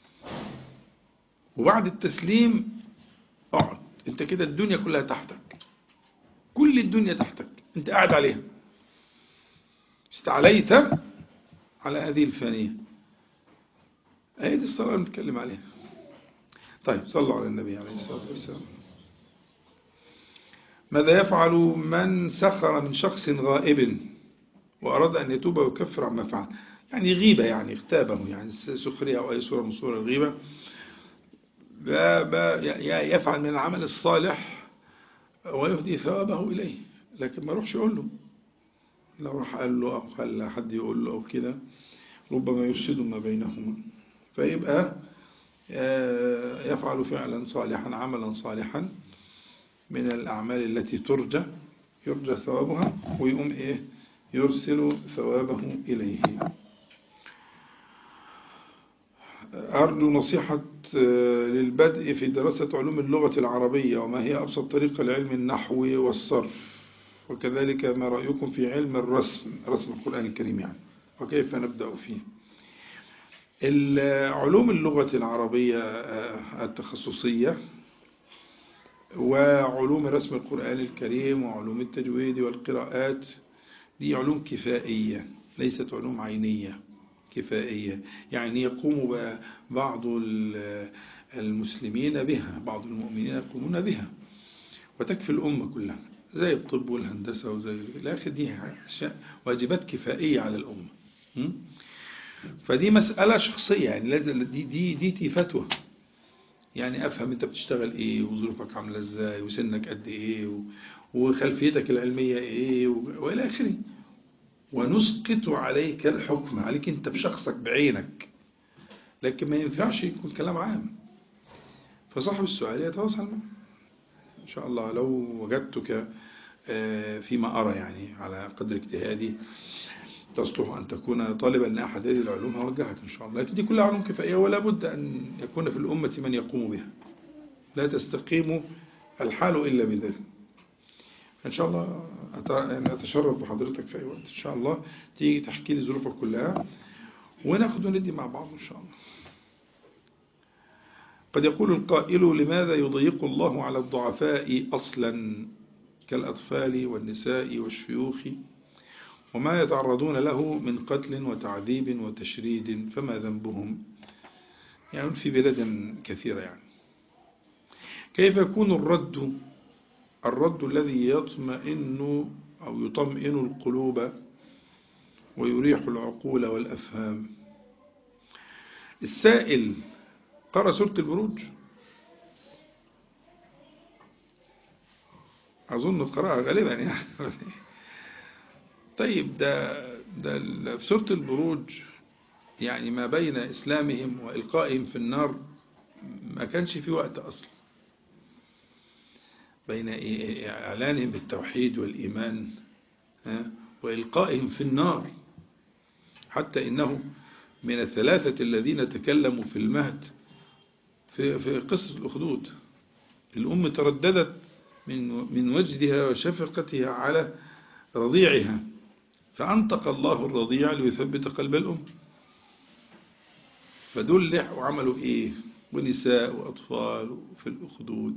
وبعد التسليم اقعد انت كده الدنيا كلها تحتك كل الدنيا تحتك انت قاعد عليها استعليت على هذه الفانية هذه الصلاة اللي بنتكلم عليها طيب صلوا على النبي عليه الصلاة والسلام ماذا يفعل من سخر من شخص غائب وأراد أن يتوب ويكفر عما فعل يعني غيبة يعني اغتابه يعني سخرية أو أي صورة من صور الغيبة ب- ب- ي- يفعل من العمل الصالح ويهدي ثوابه إليه لكن ما يروحش يقول له لو راح قال له أو خلى حد يقول له أو كده ربما يفسد ما بينهما فيبقى آه، يفعل فعلا صالحا عملا صالحا من الأعمال التي ترجى يرجى ثوابها ويقوم إيه يرسل ثوابه إليه أرجو نصيحة آه، للبدء في دراسة علوم اللغة العربية وما هي أبسط طريقة لعلم النحو والصرف وكذلك ما رأيكم في علم الرسم رسم القرآن الكريم يعني وكيف نبدأ فيه ال- علوم اللغة العربية آه، التخصصية وعلوم رسم القرآن الكريم وعلوم التجويد والقراءات دي علوم كفائية ليست علوم عينية كفائية يعني يقوم ب- بعض ال- المسلمين بها بعض المؤمنين يقومون بها وتكفي الأمة كلها زي الطب والهندسة وزي الآخر دي أشياء واجبات كفائية على الأمة م? فدي مسألة شخصية يعني لازم دي دي دي دي فتوى يعني أفهم أنت بتشتغل إيه وظروفك عاملة إزاي وسنك قد إيه و- وخلفيتك العلمية إيه و- وإلى آخره ونسقط عليك الحكم عليك أنت بشخصك بعينك لكن ما ينفعش يكون كلام عام فصاحب السؤال يتواصل معه إن شاء الله لو وجدتك آه، فيما أرى يعني على قدر اجتهادي تصلح أن تكون طالبا لأحد هذه العلوم هوجهك إن شاء الله لكن دي كلها علوم كفائية ولا بد أن يكون في الأمة من يقوم بها لا تستقيم الحال إلا بذلك إن شاء الله أت- يعني أتشرف بحضرتك في أي وقت إن شاء الله تيجي تحكي لي ظروفك كلها وناخد وندي مع بعض إن شاء الله قد يقول القائل لماذا يضيق الله على الضعفاء أصلا كالأطفال والنساء والشيوخ وما يتعرضون له من قتل وتعذيب وتشريد فما ذنبهم يعني في بلاد كثيرة يعني كيف يكون الرد الرد الذي يطمئن أو يطمئن القلوب ويريح العقول والأفهام السائل قرأ سورة البروج أظن القراءة غالبا يعني طيب ده ده في سورة البروج يعني ما بين إسلامهم وإلقائهم في النار ما كانش في وقت أصلا بين إعلانهم بالتوحيد والإيمان وإلقائهم في النار حتى إنه من الثلاثة الذين تكلموا في المهد في في قصة الأخدود الأم ترددت من من وجدها وشفقتها على رضيعها فأنطق الله الرضيع ليثبت قلب الأم فدول لحقوا وعملوا إيه ونساء وأطفال في الأخدود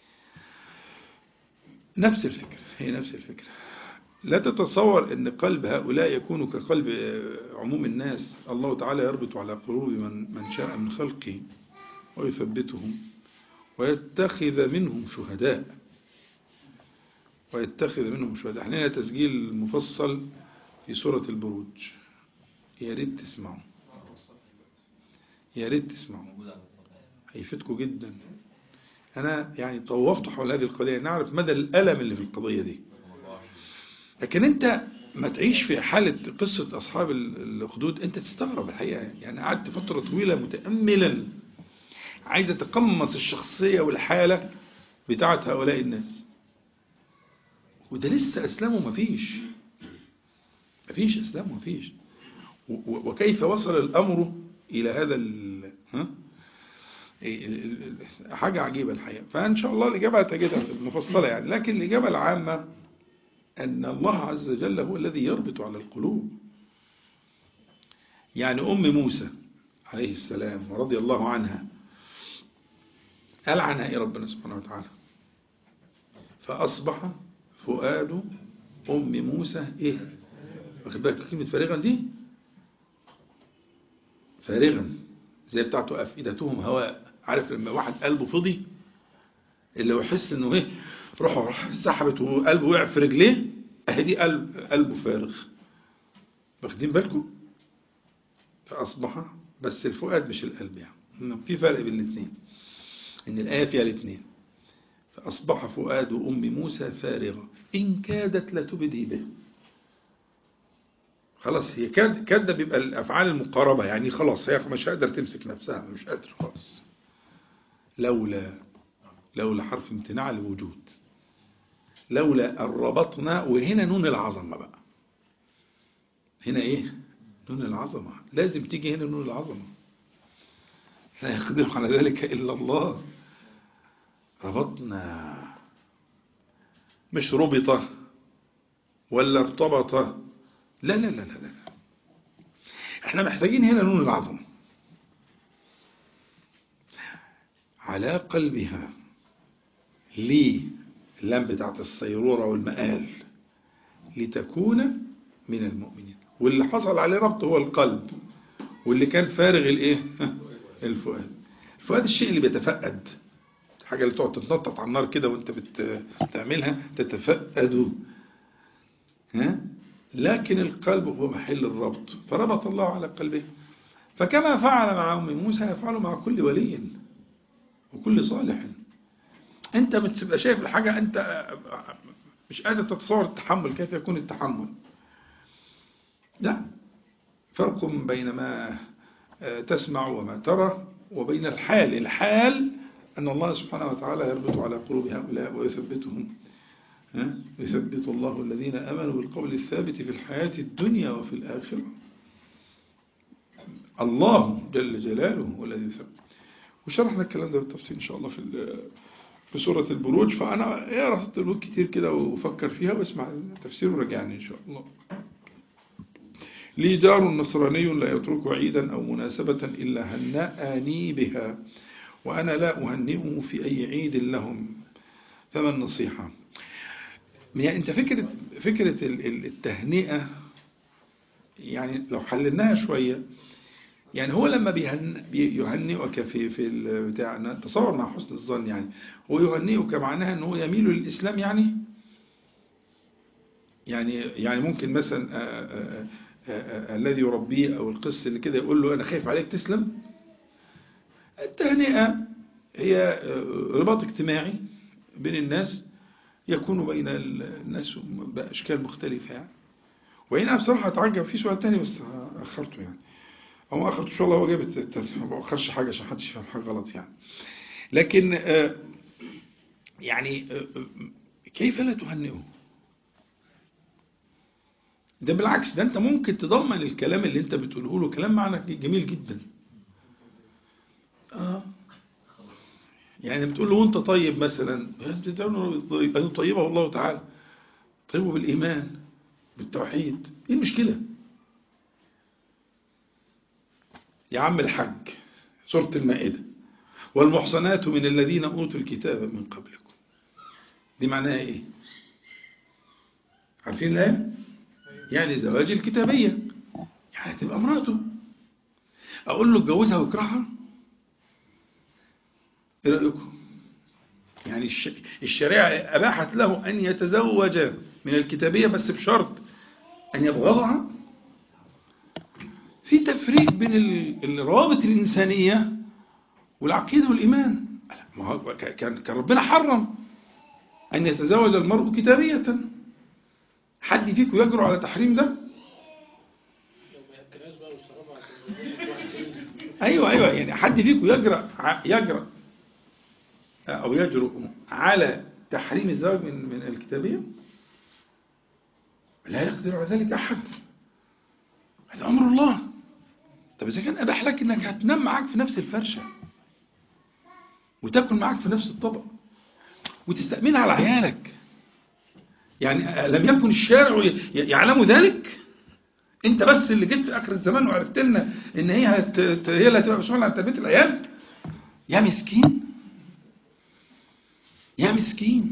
نفس الفكرة هي نفس الفكرة لا تتصور أن قلب هؤلاء يكون كقلب عموم الناس الله تعالى يربط على قلوب من, من شاء من خلقه ويثبتهم ويتخذ منهم شهداء ويتخذ منهم شهداء احنا تسجيل مفصل في سورة البروج يا ريت تسمعوا يا ريت تسمعوا هيفيدكم جدا أنا يعني طوفت حول هذه القضية نعرف مدى الألم اللي في القضية دي لكن أنت ما تعيش في حالة قصة أصحاب الأخدود أنت تستغرب الحقيقة يعني قعدت فترة طويلة متأملا عايز أتقمص الشخصية والحالة بتاعت هؤلاء الناس وده لسه أسلامه مفيش مفيش أسلامه مفيش وكيف وصل الأمر إلى هذا ال... ها؟ حاجة عجيبة الحقيقة فإن شاء الله الإجابة هتجدها مفصلة يعني لكن الإجابة العامة أن الله عز وجل هو الذي يربط على القلوب يعني أم موسى عليه السلام ورضي الله عنها قال عنها إيه ربنا سبحانه وتعالى فأصبح فؤاد أم موسى إيه واخد بالك كلمة فارغا دي فارغا زي بتاعته أفئدتهم هواء عارف لما واحد قلبه فضي اللي هو يحس انه ايه روحه راح سحبت وقلبه وقع في رجليه اهي دي قلب قلبه فارغ واخدين بالكم فاصبح بس الفؤاد مش القلب يعني في فرق بين الاثنين ان الايه فيها الاثنين فاصبح فؤاد ام موسى فارغا ان كادت لتبدي به خلاص هي كاد كاد ده بيبقى الافعال المقاربه يعني خلاص هي مش قادره تمسك نفسها مش قادره خالص لولا لولا حرف امتناع الوجود لولا الربطنا وهنا نون العظمة بقى هنا ايه نون العظمة لازم تيجي هنا نون العظمة لا يقدر على ذلك إلا الله ربطنا مش ربط ولا ارتبط لا لا لا لا لا احنا محتاجين هنا نون العظمة على قلبها ليه اللام بتاعت الصيرورة والمآل لتكون من المؤمنين واللي حصل عليه ربط هو القلب واللي كان فارغ الايه الفؤاد الفؤاد الشيء اللي بيتفقد الحاجة اللي تقعد تتنطط على النار كده وانت بتعملها تتفقد ها لكن القلب هو محل الربط فربط الله على قلبه فكما فعل مع أم موسى يفعل مع كل ولي وكل صالح انت بتبقى شايف الحاجة انت مش قادر تتصور التحمل كيف يكون التحمل لا فرق بين ما تسمع وما ترى وبين الحال الحال أن الله سبحانه وتعالى يربط على قلوب هؤلاء ويثبتهم يثبت الله الذين أمنوا بالقول الثابت في الحياة الدنيا وفي الآخرة الله جل جلاله هو الذي يثبت وشرحنا الكلام ده بالتفصيل إن شاء الله في في سورة البروج فأنا اقرا سورة البروج كتير كده وفكر فيها واسمع التفسير ورجعني إن شاء الله لي جار نصراني لا يترك عيدا أو مناسبة إلا هنأني بها وأنا لا أهنئه في أي عيد لهم فما النصيحة يعني أنت فكرة, فكرة التهنئة يعني لو حللناها شوية يعني هو لما بيهن بيهنئك في في البتاع أنا تصور مع حسن الظن يعني هو يهنئك معناها ان هو يميل للإسلام يعني يعني يعني ممكن مثلا آآ آآ آآ الذي يربيه أو القس اللي كده يقول له أنا خايف عليك تسلم التهنئة هي رباط اجتماعي بين الناس يكون بين الناس بأشكال مختلفة يعني وهنا بصراحة أتعجب في سؤال تاني بس أخرته يعني أو ما أخرته إن شاء الله هو جاب ما بأخرش حاجة عشان محدش يفهم حاجة غلط يعني لكن يعني كيف لا تهنئه ده بالعكس ده أنت ممكن تضمن الكلام اللي أنت بتقوله له كلام معنى جميل جدا آه يعني بتقول له وانت طيب مثلا أنت طيبة والله تعالى طيبه بالإيمان بالتوحيد ايه المشكلة يا عم الحج سورة المائدة والمحصنات من الذين أوتوا الكتاب من قبلكم دي معناها ايه عارفين الآية يعني زواج الكتابية يعني تبقى امراته أقول له اتجوزها واكرهها ايه رأيكم يعني الشريعة أباحت له أن يتزوج من الكتابية بس بشرط أن يبغضها في تفريق بين الروابط الإنسانية والعقيدة والإيمان ما هو كان كان ربنا حرم أن يتزوج المرء كتابية حد فيكم يجرؤ على تحريم ده أيوة أيوة يعني حد فيكم يجرأ يجرأ أو يجرؤ على تحريم الزواج من من الكتابية لا يقدر على ذلك أحد هذا أمر الله طب إذا كان أباح لك أنك هتنام معاك في نفس الفرشة وتاكل معاك في نفس الطبق وتستأمنها على عيالك يعني لم يكن الشارع يعلم ذلك انت بس اللي جيت في اخر الزمان وعرفت لنا ان هي هت... هي اللي هتبقى مسؤوله عن تربيه العيال يا مسكين يا مسكين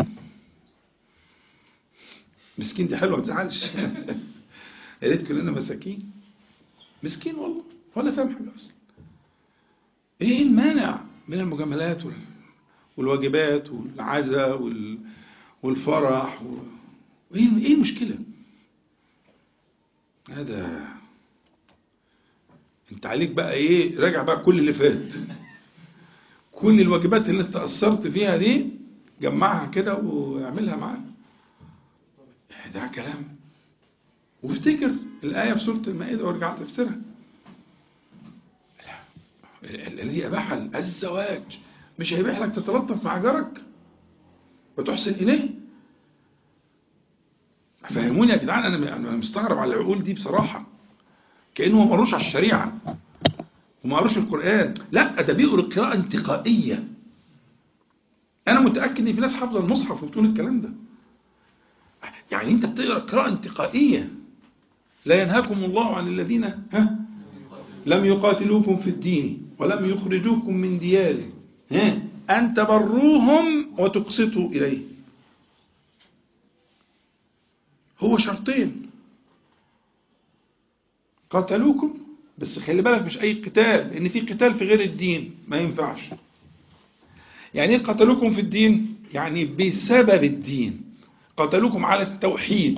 مسكين دي حلوه ما تزعلش يا ريت كلنا مساكين مسكين والله ولا فاهم حاجه اصلا ايه المانع من المجاملات والواجبات والعزاء والفرح و... ايه ايه المشكله هذا انت عليك بقى ايه راجع بقى كل اللي فات كل الواجبات اللي انت قصرت فيها دي جمعها كده واعملها معاه ده كلام وافتكر الآية في سورة المائدة وارجع تفسرها الذي أباح الزواج مش هيبيح لك تتلطف مع جارك وتحسن إليه فهموني يا جدعان أنا مستغرب على العقول دي بصراحة كأنه ما قروش على الشريعة وما قروش القرآن لا ده بيقروا قراءة انتقائية أنا متأكد إن في ناس حافظة المصحف وبتقول الكلام ده يعني أنت بتقرأ قراءة انتقائية لا ينهاكم الله عن الذين ها لم يقاتلوكم في الدين ولم يخرجوكم من ديارهم ها أن تبروهم وتقسطوا إليه هو شرطين قاتلوكم بس خلي بالك مش أي قتال لأن في قتال في غير الدين ما ينفعش يعني ايه قتلوكم في الدين يعني بسبب الدين قتلوكم على التوحيد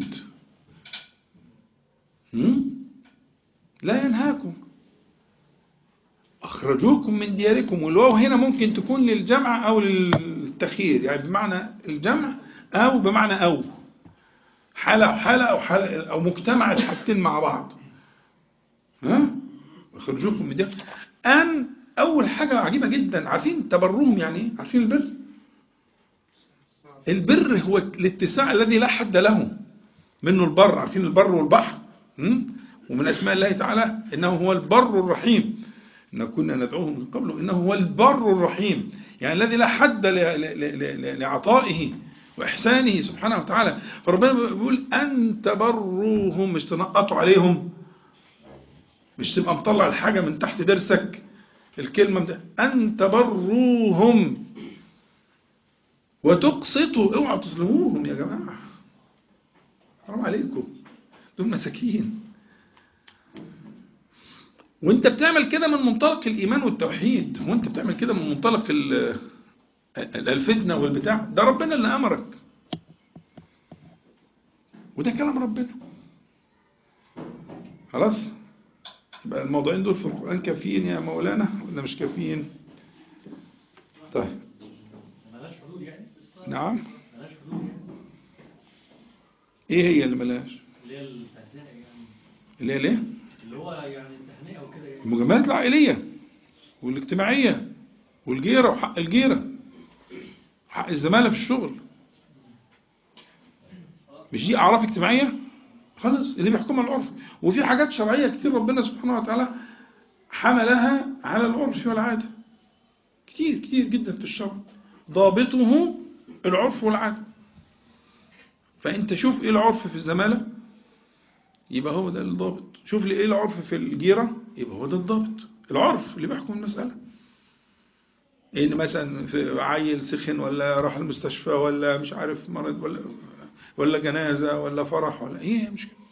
لا ينهاكم أخرجوكم من دياركم والواو هنا ممكن تكون للجمع أو للتخيير يعني بمعنى الجمع أو بمعنى أو حالة أو حالة أو, حالة أو مجتمع الحاجتين مع بعض ها أخرجوكم من دياركم أن أول حاجة عجيبة جدا عارفين تبرهم يعني إيه عارفين البر البر هو الاتساع الذي لا حد له منه البر عارفين البر والبحر ومن أسماء الله تعالى إنه هو البر الرحيم إن كنا ندعوه من قبله إنه هو البر الرحيم يعني الذي لا حد لعطائه وإحسانه سبحانه وتعالى فربنا بيقول أن تبروهم مش تنقطوا عليهم مش تبقى مطلع الحاجة من تحت درسك الكلمة ده أن تبروهم وتقسطوا اوعوا تظلموهم يا جماعة حرام عليكم دول مساكين وانت بتعمل كده من منطلق الإيمان والتوحيد وانت بتعمل كده من منطلق ال- ال- الفتنة والبتاع ده ربنا اللي أمرك وده كلام ربنا خلاص يبقى الموضوعين دول في القرآن كافيين يا مولانا ولا مش كافيين طيب ملهاش حدود يعني نعم ملهاش حدود يعني ايه هي اللي ملاش اللي هي التهنئه يعني اللي هي ليه اللي هو يعني التهنئه وكده يعني المجاملات العائلية والاجتماعية والجيرة وحق الجيرة وحق الزمالة في الشغل مش دي أعراف اجتماعية خلاص اللي بيحكمها العرف وفي حاجات شرعية كتير ربنا سبحانه وتعالى حملها على العرف والعادة كتير كتير جدا في الشرع ضابطه العرف والعادة فأنت شوف إيه العرف في الزمالة يبقى هو ده الضابط شوف لي ايه العرف في الجيرة يبقى هو ده الضابط العرف اللي بيحكم المسألة ان مثلا في عيل سخن ولا راح المستشفى ولا مش عارف مرض ولا ولا جنازة ولا فرح ولا ايه مش كده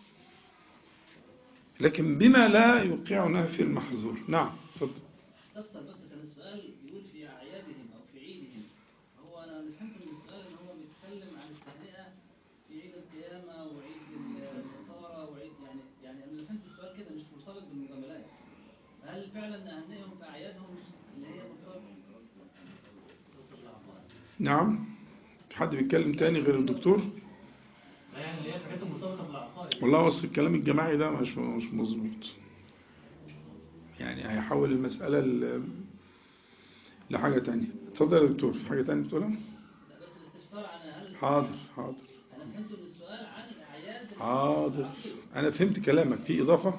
لكن بما لا يوقعنا في المحظور نعم اتفضل تفسر بس كان السؤال يقول في أعيادهم أو في عيدهم هو أنا اللي فهمت من السؤال إن هو بيتكلم عن التهنئة في عيد القيامة وعيد النصارى وعيد يعني يعني أنا اللي فهمت السؤال كده مش مرتبط بالمجاملات هل فعلا نهنئهم في أعيادهم اللي هي مرتبطة نعم في حد بيتكلم تاني غير الدكتور لا يعني اللي هي الحاجات المرتبطه بالعقائد والله بس الكلام الجماعي ده مش مش مظبوط يعني هيحول المسألة ل- لحاجة تانية اتفضل يا دكتور في حاجة تانية بتقولها لا بس الاستفسار عن هل حاضر حاضر أنا فهمت من السؤال عن الأعياد حاضر أنا فهمت كلامك في إضافة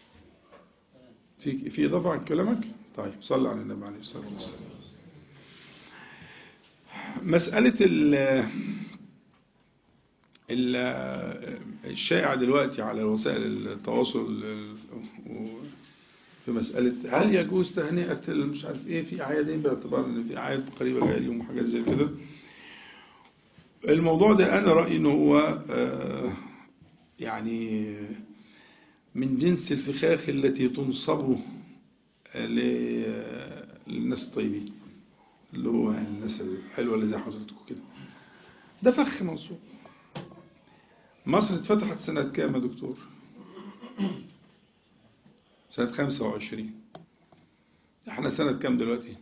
في في إضافة عن كلامك طيب صلى على النبي عليه الصلاة والسلام مسألة ال ال الشائع دلوقتي على وسائل التواصل و- في مسألة هل يجوز تهنئة ال- مش عارف ايه في أعيادين باعتبار ان في أعياد قريبة جاية اليوم وحاجات زي كده الموضوع ده أنا رأيي إنه هو آه، يعني من جنس الفخاخ التي تنصب ل- للناس الطيبين اللي هو يعني الناس الحلوة اللي زي حضرتكم كده ده فخ منصوب مصر اتفتحت سنة كام يا دكتور سنة 25 احنا سنة كام دلوقتي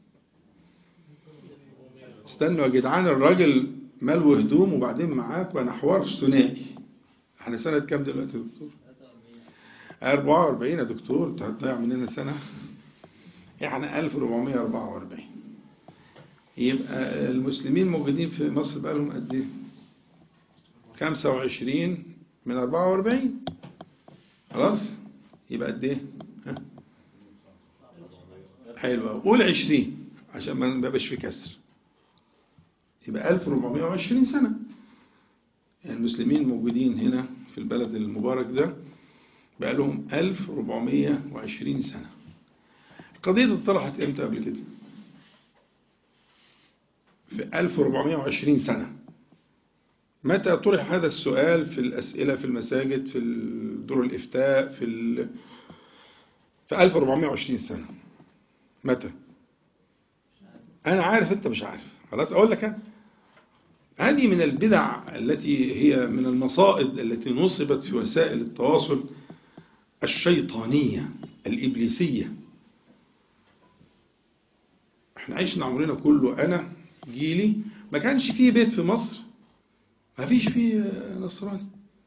استنوا يا جدعان الراجل ملو هدوم وبعدين معاك وانا حوار ثنائي احنا سنة كام دلوقتي يا دكتور 44 يا دكتور انت هتضيع مننا سنة احنا 1444 يبقى المسلمين موجودين في مصر بقالهم قد ايه 25 من 44 خلاص يبقى قد ايه ها؟ حلو قوي قول 20 عشان ما نبقاش في كسر يبقى 1420 سنة يعني المسلمين موجودين هنا في البلد المبارك ده بقى لهم 1420 سنة القضية دي اتطرحت امتى قبل كده في 1420 سنة متى طرح هذا السؤال في الأسئلة في المساجد في دور الإفتاء في ال... في 1420 سنة متى أنا عارف أنت مش عارف خلاص أقول لك أنا هذه من البدع التي هي من المصائد التي نصبت في وسائل التواصل الشيطانية الإبليسية احنا عشنا عمرنا كله أنا جيلي ما كانش فيه بيت في مصر ما فيش فيه نصراني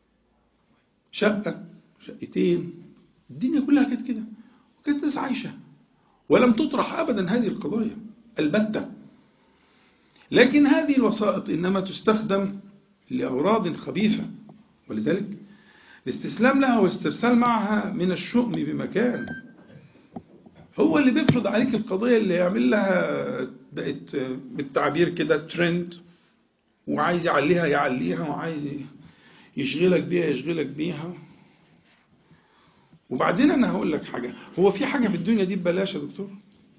شقة شقتين الدنيا كلها كانت كده وكانت ناس عايشة ولم تطرح أبدا هذه القضايا البتة لكن هذه الوسائط إنما تستخدم لأغراض خبيثة ولذلك الاستسلام لها والاسترسال معها من الشؤم بمكان هو اللي بيفرض عليك القضية اللي يعمل لها بقت بالتعبير كده ترند وعايز يعليها يعليها وعايز يشغلك بيها يشغلك بيها وبعدين انا هقول لك حاجة هو في حاجة في الدنيا دي ببلاش يا دكتور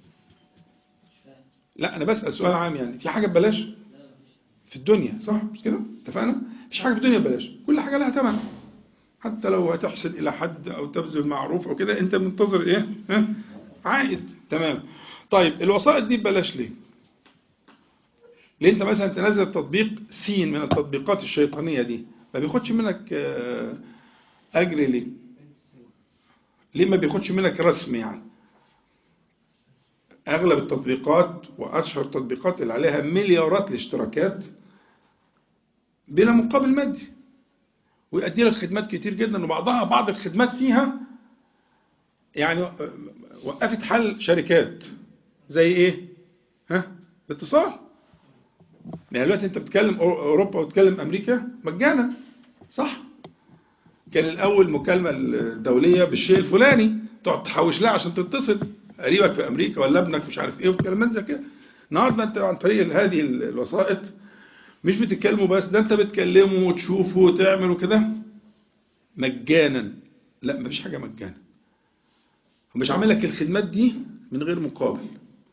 لا انا بسأل سؤال عام يعني في حاجة ببلاش في الدنيا صح مش كده اتفقنا مفيش حاجة في الدنيا ببلاش كل حاجة لها ثمن حتى لو هتحسن الى حد او تبذل معروف او كده انت منتظر ايه ها؟ عائد تمام طيب الوسائط دي ببلاش ليه ليه انت مثلا تنزل تطبيق سين من التطبيقات الشيطانيه دي ما بياخدش منك آه، اجر ليه ليه ما بياخدش منك رسم يعني اغلب التطبيقات واشهر التطبيقات اللي عليها مليارات الاشتراكات بلا مقابل مادي ويؤدي لك خدمات كتير جدا وبعضها بعض الخدمات فيها يعني وقفت حل شركات زي ايه ها الاتصال يعني دلوقتي انت بتتكلم أو- اوروبا وتتكلم امريكا مجانا صح كان الاول مكالمه الدوليه بالشيء الفلاني تقعد تحوش لها عشان تتصل قريبك في امريكا ولا ابنك مش عارف ايه وكلام زي كده النهارده انت عن طريق هذه الوسائط مش بتتكلموا بس ده انت بتكلموا وتشوفوا وتعملوا كده مجانا لا مفيش حاجه مجانا هو مش عامل لك الخدمات دي من غير مقابل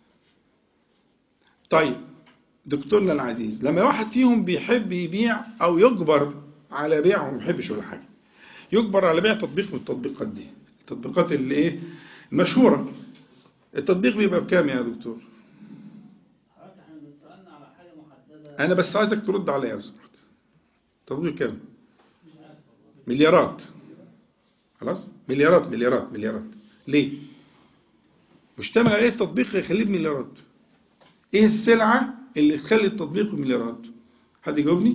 طيب دكتورنا العزيز لما واحد فيهم بيحب يبيع او يجبر على بيع هو ما بيحبش ولا حاجه يجبر على بيع تطبيق من التطبيقات دي التطبيقات اللي ايه المشهوره التطبيق بيبقى بكام يا دكتور حضرتك احنا بنسألنا على حاجة محددة انا بس عايزك ترد عليا لو سمحت تطبيق كام مش عارف والله. مليارات خلاص مليارات مليارات مليارات ليه مشتمل عليه التطبيق يخليه بمليارات ايه السلعة اللي تخلي التطبيق بمليارات حد يجاوبني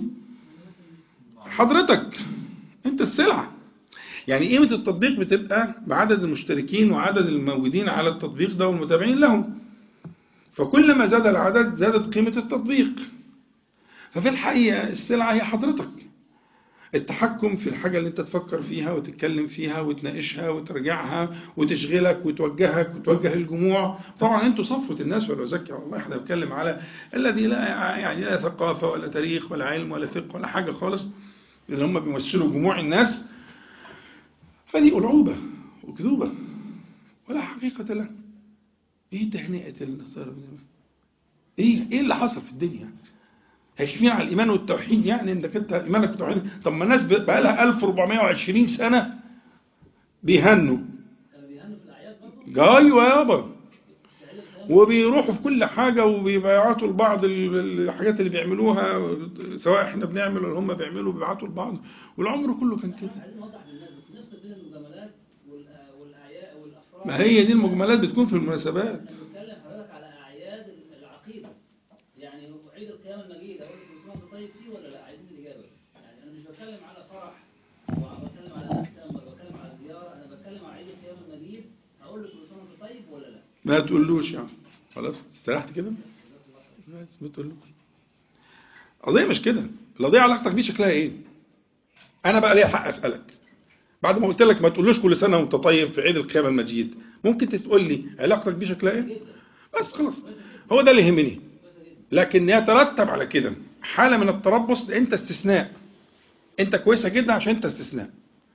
حضرتك انت السلعة يعني قيمة التطبيق بتبقى بعدد المشتركين وعدد الموجودين على التطبيق ده والمتابعين لهم فكلما زاد العدد زادت قيمة التطبيق ففي الحقيقة السلعة هي حضرتك التحكم في الحاجة اللي انت تفكر فيها وتتكلم فيها وتناقشها وترجعها وتشغلك وتوجهك وتوجه الجموع طبعا انتوا صفوة الناس ولا أزكي على الله احنا بنتكلم على الذي لا يعني لا ثقافة ولا تاريخ ولا علم ولا فقه ولا حاجة خالص اللي هم بيمثلوا جموع الناس فدي ألعوبة وكذوبة ولا حقيقة لها ايه تهنئة النصارى ايه ايه اللي حصل في الدنيا هيشفين على الايمان والتوحيد يعني انك انت ايمانك والتوحيد طب ما الناس بقى لها 1420 سنه بيهنوا كانوا بيهنوا في الأعياد برضه ايوه يابا في عيد القيامة وبيروحوا في كل حاجه وبيبعتوا لبعض ال- الحاجات اللي بيعملوها سواء احنا بنعمل ولا هم بيعملوا بيبعتوا لبعض والعمر كله كان كده عايزين نوضح للناس بس نفصل بين المجاملات والأ- والأعياد والأفراح ما هي دي المجملات بتكون في المناسبات احنا بنتكلم حضرتك على أعياد العقيدة يعني عيد القيامة المجيد أقول لك مسلمان طيب فيه ولا لا عايزين الإجابة يعني أنا مش بتكلم على فرح وبتكلم على أختام ولا بتكلم على زيارة أنا بتكلم على عيد القيامة المجيد هقول لك مسلمان طيب ولا لا ما تقولوش يعني خلاص استريحت كده بس ما تقولوش القضيه مش كده القضيه علاقتك بيه شكلها ايه انا بقى ليا حق اسالك بعد ما قلت لك ما تقولوش كل سنه وانت طيب في عيد القيامه المجيد ممكن تقول لي علاقتك بيه شكلها ايه بس خلاص هو ده اللي يهمني لكن يترتب على كده حاله من التربص انت استثناء انت كويسه جدا عشان انت استثناء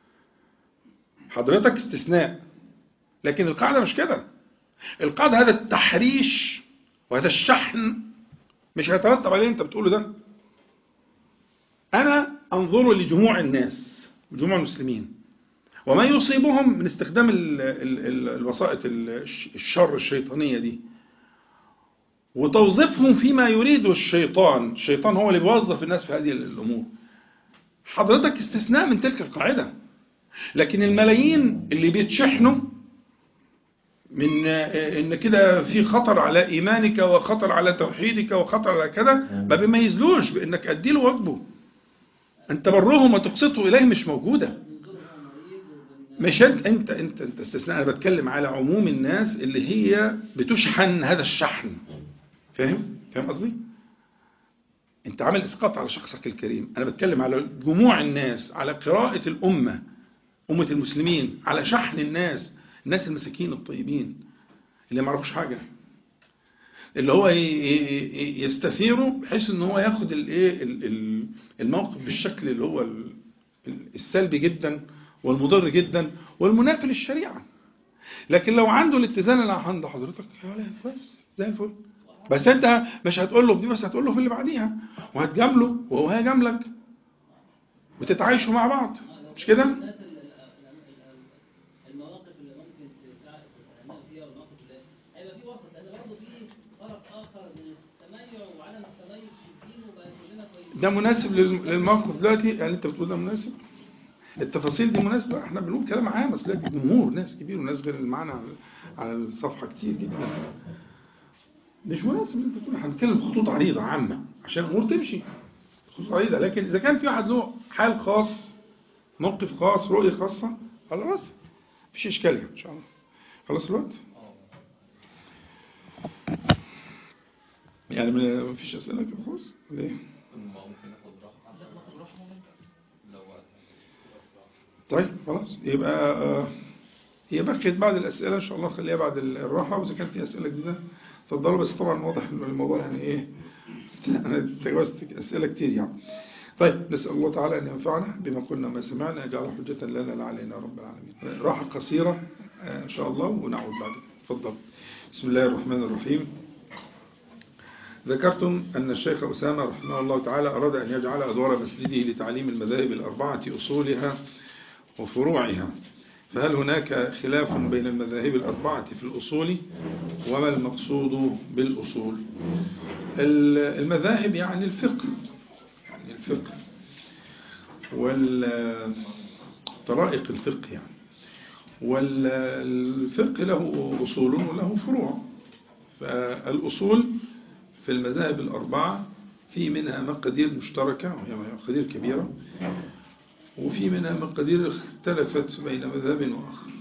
حضرتك استثناء لكن القاعده مش كده القاعده هذا التحريش وهذا الشحن مش هيترتب عليه اللي انت بتقوله ده انا انظر لجموع الناس جموع المسلمين وما يصيبهم من استخدام ال ال ال الوسائط الش- الشر الشيطانية دي وتوظيفهم فيما يريده الشيطان الشيطان هو اللي بيوظف الناس في هذه الأمور حضرتك استثناء من تلك القاعدة لكن الملايين اللي بيتشحنوا من آه، ان كده في خطر على ايمانك وخطر على توحيدك وخطر على كذا ما بيميزلوش بانك ادي له واجبه انت برهم وتقسطه اليه مش موجوده بنزور هو مريض وبن مش انت انت انت, انت استثناء انا بتكلم على عموم الناس اللي هي بتشحن هذا الشحن فاهم فاهم قصدي انت عامل اسقاط على شخصك الكريم انا بتكلم على جموع الناس على قراءة الامة امة المسلمين على شحن الناس الناس المساكين الطيبين اللي ما يعرفوش حاجة اللي هو ي- ي- ي- يستثيره بحيث ان هو ياخد الايه ال- ال- الموقف بالشكل اللي هو ال- ال- السلبي جدا والمضر جدا والمنافي للشريعه لكن لو عنده الاتزان اللي عند حضرتك يا ولد كويس زي الفل بس انت مش هتقول له في دي بس هتقول له في اللي بعديها وهتجامله وهو هيجاملك وتتعايشوا مع بعض مش كده الناس اللي ده مناسب للم- للموقف دلوقتي يعني انت بتقول ده مناسب التفاصيل دي مناسبة احنا بنقول كلام عام اصل ده جمهور ناس كبير وناس غير اللي معانا على- على الصفحة كتير جدا مش مناسب ان انت تقول هنتكلم خطوط عريضة عامة عشان الامور تمشي خطوط عريضة لكن اذا كان في واحد له حال خاص موقف خاص رؤية خاصة خلاص مفيش اشكال يعني ان شاء الله خلاص الوقت يعني ما- مفيش اسئله كده خلاص ليه ممكن ناخد راحة لو طيب خلاص يبقى آه، هي بقت بعد الاسئله ان شاء الله خليها بعد الراحه واذا كان في اسئله جديده اتفضلوا بس طبعا واضح ان الموضوع يعني ايه انا تجاوزت اسئله كتير يعني طيب نسال الله تعالى ان ينفعنا بما قلنا ما سمعنا يجعل حجه لنا لا علينا يا رب العالمين راحه قصيره آه، ان شاء الله ونعود بعد اتفضل بسم الله الرحمن الرحيم ذكرتم أن الشيخ أسامة رحمه الله تعالى أراد أن يجعل أدوار مسجده لتعليم المذاهب الأربعة أصولها وفروعها فهل هناك خلاف بين المذاهب الأربعة في الأصول وما المقصود بالأصول ال- المذاهب يعني الفقه يعني الفقه والطرائق الفقه يعني والفقه له أصول وله فروع فالأصول في المذاهب الأربعة في منها مقادير مشتركة وهي مقادير كبيرة وفي منها مقادير اختلفت بين مذهب وآخر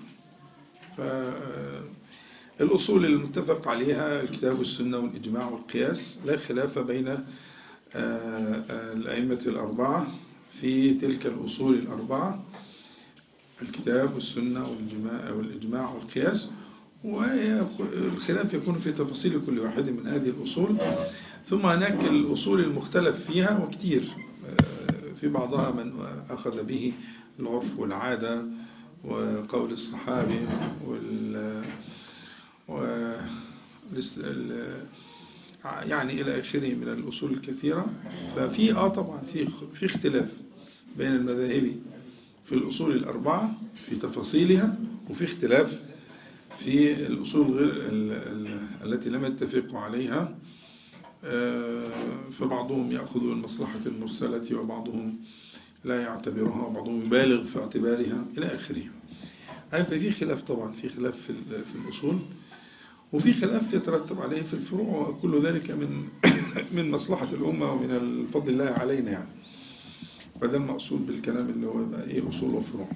فالأصول المتفق عليها الكتاب والسنة والإجماع والقياس لا خلاف بين آه، آه، الأئمة الأربعة في تلك الأصول الأربعة الكتاب والسنة والإجماع, والإجماع والقياس والخلاف يكون في تفاصيل كل واحد من هذه الأصول ثم هناك الأصول المختلف فيها وكتير آه، في بعضها من أخذ به العرف والعادة وقول الصحابي وال و- الاست- ال- يعني إلى آخره من الأصول الكثيرة ففي آه طبعا في في اختلاف بين المذاهب في الأصول الأربعة في تفاصيلها وفي اختلاف في الأصول غير ال- ال- التي لم يتفقوا عليها آه، فبعضهم يأخذ المصلحة المرسلة وبعضهم لا يعتبرها وبعضهم يبالغ في اعتبارها إلى آخره أي في خلاف طبعا في خلاف في ال- في الأصول وفي خلاف يترتب عليه في الفروع وكل ذلك من من مصلحة الأمة ومن الفضل الله علينا يعني فده المقصود بالكلام اللي هو يبقى إيه أصول وفروع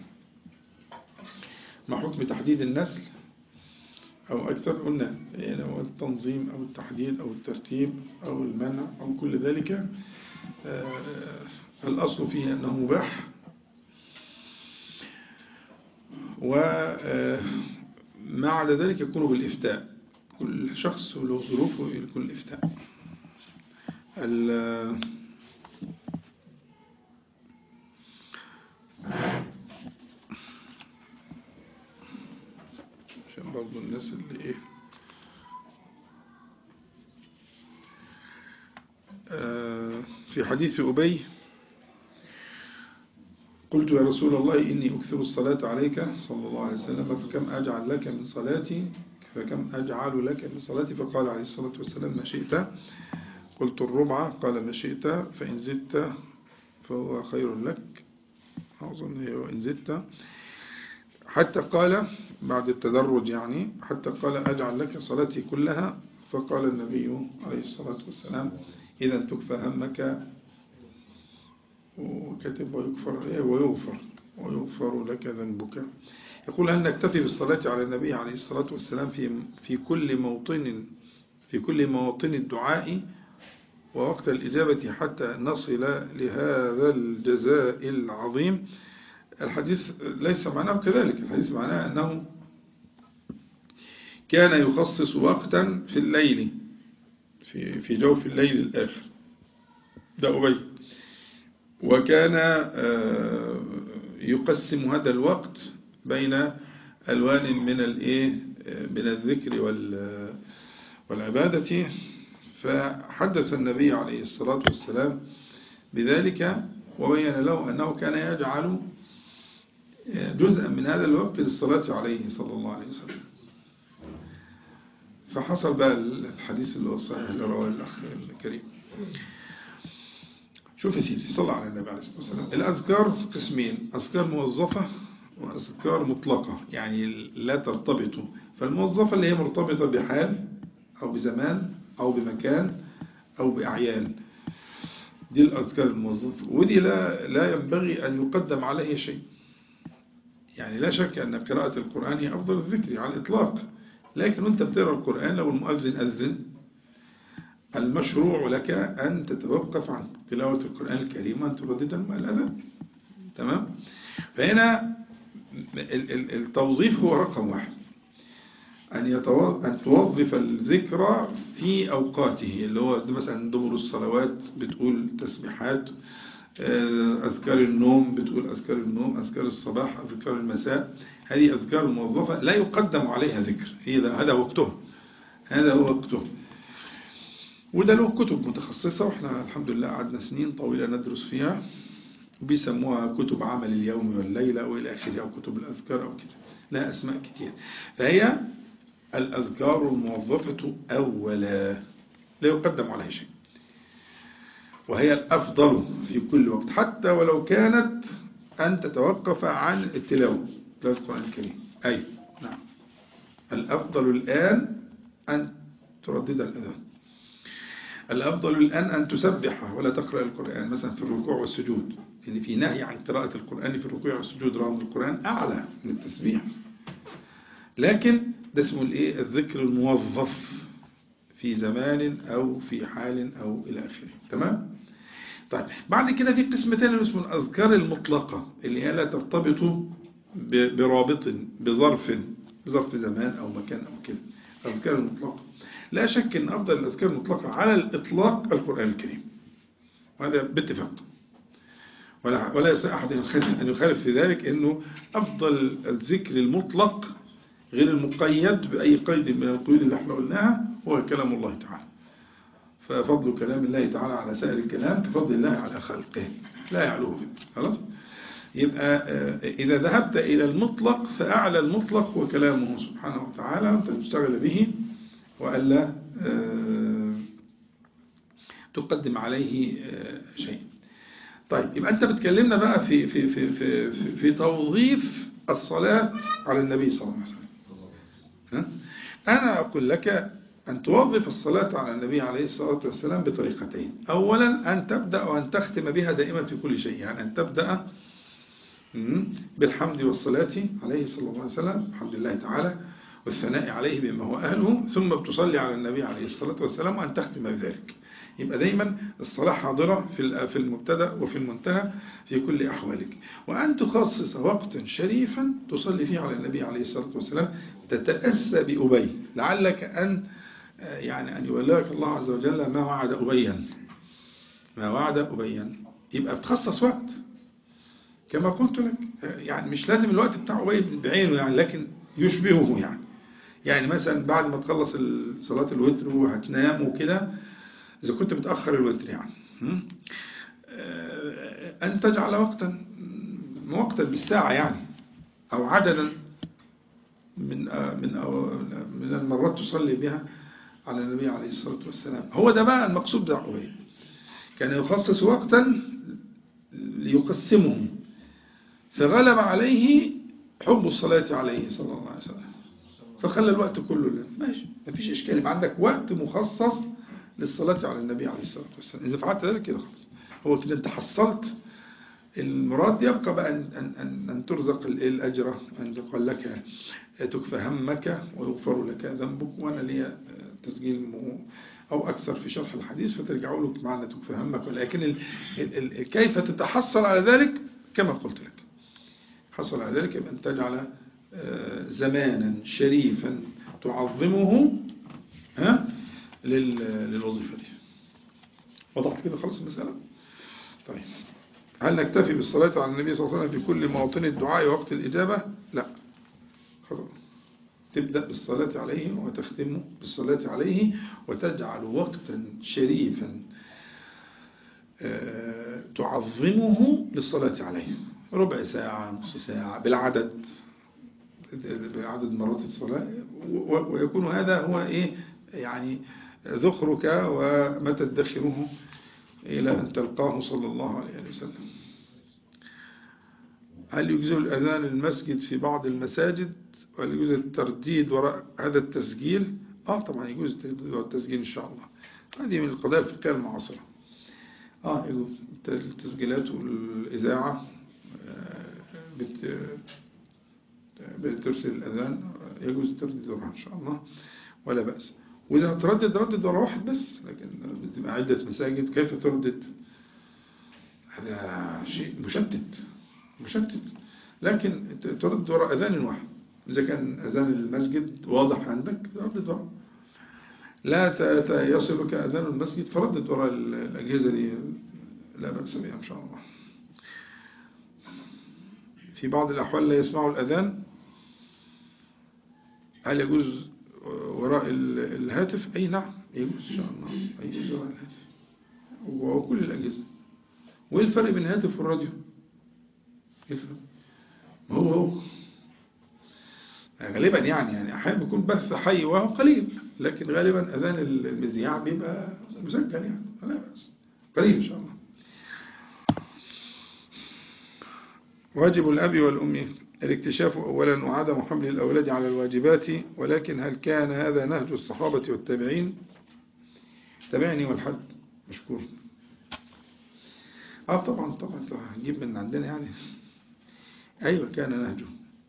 ما حكم تحديد النسل أو أكثر قلنا يعني هو التنظيم أو التحديد أو الترتيب أو المنع أو كل ذلك آه، الأصل فيه أنه مباح وما عدا ذلك يكون بالإفتاء كل شخص له ظروفه يكون الإفتاء ال- عشان برضو الناس اللي ايه آه، في حديث أبي قلت يا رسول الله إني أكثر الصلاة عليك صلى الله عليه وسلم فكم أجعل لك من صلاتي فكم أجعل لك من صلاتي فقال عليه الصلاة والسلام ما شئت قلت الربع قال ما شئت فإن زدت فهو خير لك أظن هي وإن زدت حتى قال بعد التدرج يعني حتى قال أجعل لك صلاتي كلها فقال النبي عليه الصلاة والسلام إذا تكفى همك وكتب ويغفر إيه ويغفر ويغفر لك ذنبك يقول هل نكتفي بالصلاة على النبي عليه الصلاة والسلام في في كل موطن في كل مواطن الدعاء ووقت الإجابة حتى نصل لهذا الجزاء العظيم الحديث ليس معناه كذلك الحديث معناه أنه كان يخصص وقتا في الليل في في جوف الليل الآخر ده أبي وكان آه، يقسم هذا الوقت بين ألوان من الإيه من الذكر وال والعبادة فحدث النبي عليه الصلاة والسلام بذلك وبين له أنه كان يجعل جزءا من هذا الوقت للصلاة عليه صلى الله عليه وسلم فحصل بقى الحديث اللي هو الصحيح اللي رواه الأخ الكريم شوف يا سيدي صلى على النبي عليه الصلاة والسلام الأذكار قسمين أذكار موظفة وأذكار مطلقة يعني لا ترتبط فالموظفة اللي هي مرتبطة بحال أو بزمان أو بمكان أو بأعيان دي الأذكار الموظفة ودي لا, لا ينبغي أن يقدم عليه شيء يعني لا شك أن قراءة القرآن هي أفضل الذكر على الإطلاق لكن وانت بتقرأ القرآن لو المؤذن أذن المشروع لك أن تتوقف عن تلاوة القرآن الكريم وأن تردد الأذان تمام فهنا التوظيف هو رقم واحد أن, أن توظف الذكر في أوقاته اللي هو مثلا دبر الصلوات بتقول تسبيحات أذكار النوم بتقول أذكار النوم أذكار الصباح أذكار المساء هذه أذكار موظفة لا يقدم عليها ذكر هذا وقتها هذا هو وقتها وده له كتب متخصصة وإحنا الحمد لله قعدنا سنين طويلة ندرس فيها وبيسموها كتب عمل اليوم والليلة وإلى آخره أو كتب الأذكار أو كده لها أسماء كتير فهي الأذكار الموظفة أولا لا يقدم عليها شيء وهي الأفضل في كل وقت حتى ولو كانت أن تتوقف عن التلاوة تلاوة القرآن الكريم أي نعم الأفضل الآن أن تردد الأذان الأفضل الآن أن تسبح ولا تقرأ القرآن مثلا في الركوع والسجود يعني في نهي عن قراءة القرآن في الركوع والسجود رغم القرآن أعلى من التسبيح لكن ده اسمه الايه الذكر الموظف في زمان أو في حال أو إلى آخره تمام طيب بعد كده في قسم تاني اسمه الأذكار المطلقة اللي هي لا ترتبط برابط بظرف بظرف زمان أو مكان أو كده الأذكار المطلقة لا شك أن أفضل الأذكار المطلقة على الإطلاق القرآن الكريم وهذا باتفاق ولا ولا يستطيع أحد أن يخالف في ذلك أنه أفضل الذكر المطلق غير المقيد بأي قيد من القيود اللي احنا قلناها هو كلام الله تعالى ففضل كلام الله تعالى على سائر الكلام كفضل الله على خلقه لا يعلوه خلاص يبقى إذا ذهبت إلى المطلق فأعلى المطلق هو كلامه سبحانه وتعالى أنت تشتغل به وألا تقدم عليه شيء طيب يبقى أنت بتكلمنا بقى في, في, في, في, في, في توظيف الصلاة على النبي صلى الله عليه وسلم أنا أقول لك أن توظف الصلاة على النبي عليه الصلاة والسلام بطريقتين أولا أن تبدأ وأن تختم بها دائما في كل شيء يعني أن تبدأ بالحمد والصلاة عليه صلى الله عليه وسلم الحمد لله تعالى والثناء عليه بما هو أهله ثم بتصلي على النبي عليه الصلاة والسلام وأن تختم بذلك يبقى دايما الصلاة حاضرة في في المبتدا وفي المنتهى في كل أحوالك وأن تخصص وقتا شريفا تصلي فيه على النبي عليه الصلاة والسلام تتأسى بأبي لعلك أن يعني أن يوليك الله عز وجل ما وعد أبيا ما وعد أبيا يبقى بتخصص وقت كما قلت لك يعني مش لازم الوقت بتاع أبي بعينه يعني لكن يشبهه يعني يعني مثلا بعد ما تخلص صلاة الوتر وهتنام وكده إذا كنت بتأخر الوتر يعني أن تجعل وقتا وقتا بالساعة يعني أو عددا من من من المرات تصلي بها على النبي عليه الصلاة والسلام هو ده بقى المقصود دعوه كان يخصص وقتا ليقسمه فغلب عليه حب الصلاة عليه صلى الله عليه وسلم فخلى الوقت كله له ماشي مفيش إشكال يبقى عندك وقت مخصص للصلاة على النبي عليه الصلاة والسلام إذا فعلت ذلك كده خلاص هو كده أنت حصلت المراد يبقى بقى أن, أن, أن, أن ترزق الأجر أن يقال لك تكفى همك ويغفر لك ذنبك وأنا لي تسجيل أو أكثر في شرح الحديث فترجعوا له معنى تكفى همك ولكن ال ال ال كيف تتحصل على ذلك كما قلت لك حصل على ذلك بأن تجعل زمانا شريفا تعظمه ها للوظيفة دي وضعت كده خلص المسألة طيب هل نكتفي بالصلاة على النبي صلى الله عليه وسلم في كل مواطن الدعاء وقت الإجابة لا خلاص تبدأ بالصلاة عليه وتختم بالصلاة عليه وتجعل وقتا شريفا تعظمه للصلاة عليه ربع ساعة نص ساعة بالعدد بعدد مرات الصلاة ويكون هذا هو إيه يعني ذخرك وما تدخره إلى أن تلقاه صلى الله عليه وسلم هل يجوز الأذان المسجد في بعض المساجد وهل يجوز الترديد وراء هذا التسجيل آه طبعا يجوز الترديد وراء التسجيل إن شاء الله هذه من القضايا الفقهية المعاصرة آه يجوز التسجيلات والإذاعة آه، بت بترسل الأذان يجوز الترديد وراء إن شاء الله ولا بأس وإذا هتردد ردد ورا واحد بس لكن بتبقى عدة مساجد كيف تردد هذا شيء مشتت مشتت لكن تردد وراء أذان واحد إذا كان أذان المسجد واضح عندك تردد وراء لا ت- ت- يصلك أذان المسجد فردد وراء ال- الأجهزة دي لا بأس بها إن شاء الله في بعض الأحوال لا يسمعوا الأذان هل يجوز وراء ال- الهاتف أي نعم يجوز إن شاء الله يجوز وراء الهاتف وكل الأجهزة وإيه الفرق بين الهاتف والراديو إيه الفرق ما هو هو غالبا يعني يعني أحيانا بيكون بث حي وهو قليل لكن غالبا أذان المذياع بيبقى مسجل يعني لا بأس قليل إن شاء الله واجب الأب والأم الاكتشاف أولا وعدم حمل الأولاد على الواجبات ولكن هل كان هذا نهج الصحابة والتابعين تابعني والحد مشكور اه طبعا طبعا طبعا نجيب من عندنا يعني ايوه كان نهجه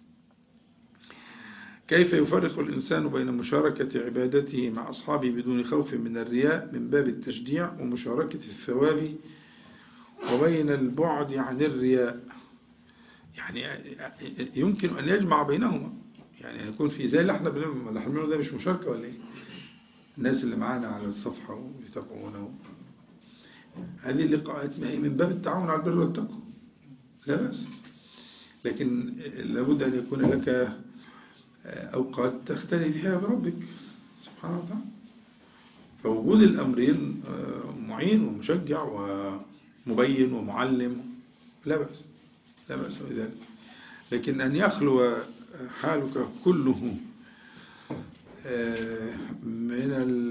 كيف يفرق الإنسان بين مشاركة عبادته مع أصحابه بدون خوف من الرياء من باب التشجيع ومشاركة الثواب وبين البعد عن الرياء يعني يمكن أن يجمع بينهما يعني أن يكون في زي اللي احنا بنعمله اللي احنا بنعمله ده مش مشاركة ولا ايه الناس اللي معانا على الصفحة ويتابعونا هذه اللقاءات ما هي من باب التعاون على البر والتقوى لا بأس لكن لابد أن يكون لك أوقات تختلي فيها بربك سبحانه وتعالى فوجود الأمرين معين ومشجع ومبين ومعلم لا بأس لا بأس بذلك لكن أن يخلو حالك كله من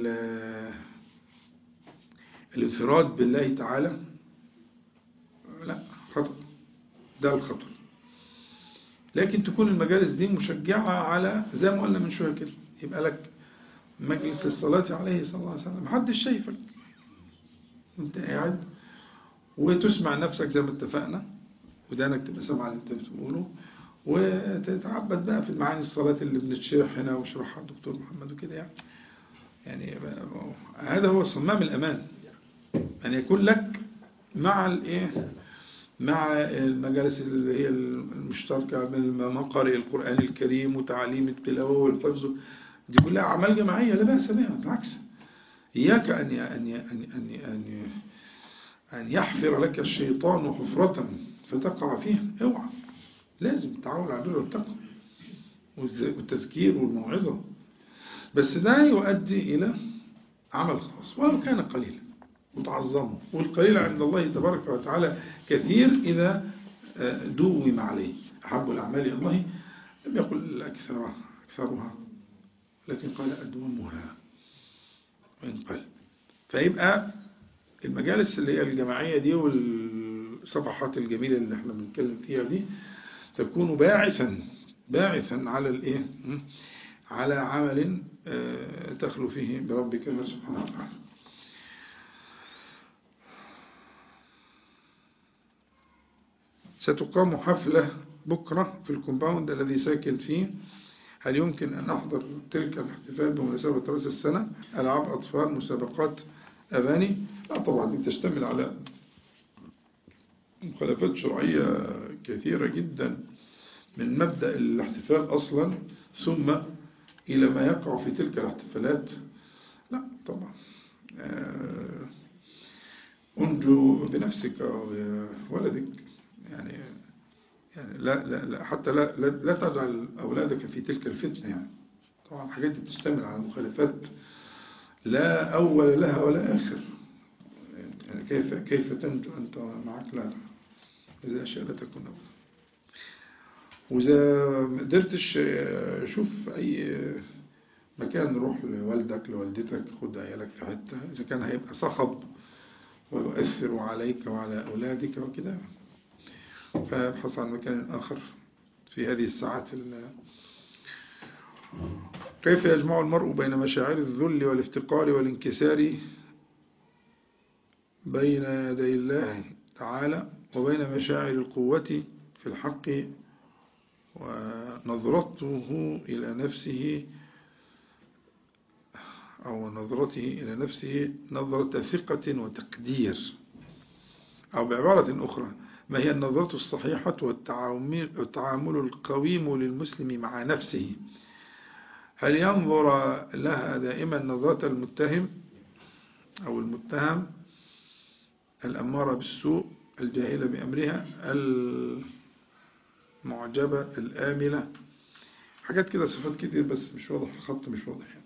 الانفراد بالله تعالى لا خطأ ده الخطأ لكن تكون المجالس دي مشجعة على زي ما قلنا من شوية كده يبقى لك مجلس الصلاة عليه صلى الله عليه وسلم محدش شايفك وانت قاعد وتسمع نفسك زي ما اتفقنا ودانك تبقى سامعة اللي انت بتقوله وتتعبد بقى في معاني الصلاة اللي بنتشرح هنا وشرحها الدكتور محمد وكده يعني يعني هذا هو صمام الأمان أن يكون لك مع الايه مع المجالس اللي هي المشتركة من مقارئ القرآن الكريم وتعليم التلاوة والحفظ دي كلها أعمال جماعية لا بأس بها بالعكس إياك أن أن أن أن أن أن يحفر لك الشيطان حفرة فتقع فيها اوعى لازم التعاون على البر والتقوى والتذكير والموعظة بس ده يؤدي إلى عمل خاص ولو كان قليلا وتعظمه والقليل عند الله تبارك وتعالى كثير إذا دوم عليه أحب الأعمال إلى الله لم يقل أكثر أكثرها لكن قال أدومها من قلب فيبقى المجالس اللي هي الجماعية دي والصفحات الجميلة اللي احنا بنتكلم فيها دي تكون باعثا باعثا على الايه على عمل تخلو فيه بربك سبحانه وتعالى ستقام حفلة بكرة في الكومباوند الذي ساكن فيه هل يمكن أن أحضر تلك الاحتفال بمناسبة رأس السنة ألعاب أطفال مسابقات أغاني لا طبعا دي تشتمل على مخالفات شرعية كثيرة جدا من مبدأ الاحتفال أصلا ثم إلى ما يقع في تلك الاحتفالات لا طبعا أنجو بنفسك وولدك يعني يعني لا لا لا حتى لا لا, لا تجعل أولادك في تلك الفتنة يعني طبعا الحاجات دي تشتمل على مخالفات لا أول لها ولا آخر يعني كيف كيف تنجو أنت معك لا إذا أشياء لا تكون أبدا وإذا ما قدرتش شوف أي مكان روح لوالدك لوالدتك خد عيالك في حتة إذا كان هيبقى صخب ويؤثر عليك وعلى أولادك وكده فابحث عن مكان آخر في هذه الساعات ال- كيف يجمع المرء بين مشاعر الذل والافتقار والانكسار بين يدي الله تعالى وبين مشاعر القوة في الحق ونظرته إلى نفسه أو نظرته إلى نفسه نظرة ثقة وتقدير أو بعبارة أخرى ما هي النظرة الصحيحة والتعامل والتعامل القويم للمسلم مع نفسه هل ينظر لها دائما نظرة المتهم أو المتهم الأمارة بالسوء الجاهلة بأمرها المعجبة الآملة حاجات كده صفات كتير بس مش واضح الخط مش واضح يعني.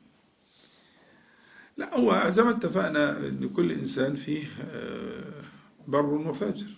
لا هو زي ما اتفقنا ان كل انسان فيه آه، بر وفاجر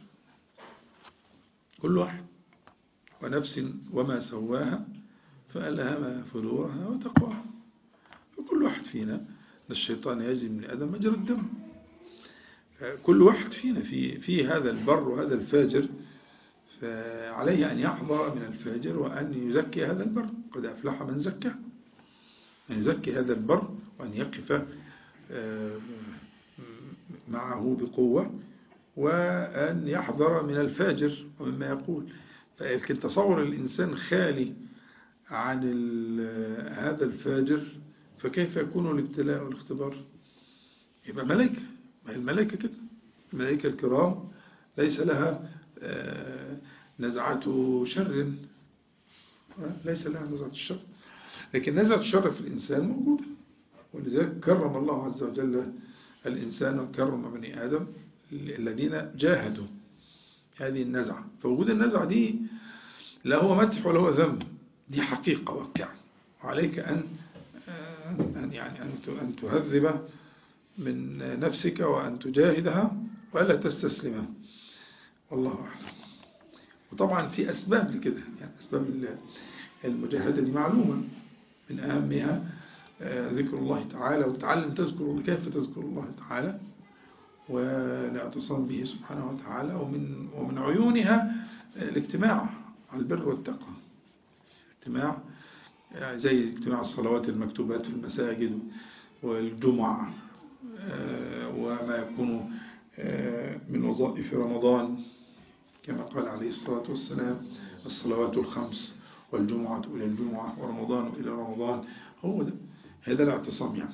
كل واحد ونفس وما سواها فألهمها فجورها وتقواها وكل واحد فينا ده الشيطان يجري من آدم مجرى الدم كل واحد فينا في في هذا البر وهذا الفاجر فعليه أن يحظى من الفاجر وأن يزكي هذا البر قد أفلح من زكى أن يزكي هذا البر وأن يقف آه، معه بقوة وأن يحذر من الفاجر ومما يقول لكن تصور الإنسان خالي عن ال- هذا الفاجر فكيف يكون الابتلاء والاختبار يبقى ملائكة ما هي الملائكة كده الملائكة الكرام ليس لها آه، نزعة شر ليس لها نزعة الشر لكن نزعة الشر في الإنسان موجودة ولذلك كرم الله عز وجل الإنسان وكرم بني آدم الذين جاهدوا هذه النزعة فوجود النزعة دي لا هو مدح ولا هو ذنب دي حقيقة واقعة وعليك أن أن يعني أن أن تهذب من نفسك وأن تجاهدها ولا تستسلمها والله أعلم وطبعا في أسباب لكده يعني أسباب المجاهدة دي معلومة من أهمها آه، ذكر الله تعالى وتعلم تذكر كيف تذكر الله تعالى والاعتصام به سبحانه وتعالى ومن ومن عيونها الاجتماع على البر والتقوى اجتماع يعني زي اجتماع الصلوات المكتوبات في المساجد والجمع آه، وما يكون آه، من وظائف رمضان كما قال عليه الصلاة والسلام الصلوات الخمس والجمعة إلى الجمعة ورمضان إلى رمضان هو ده هذا الاعتصام يعني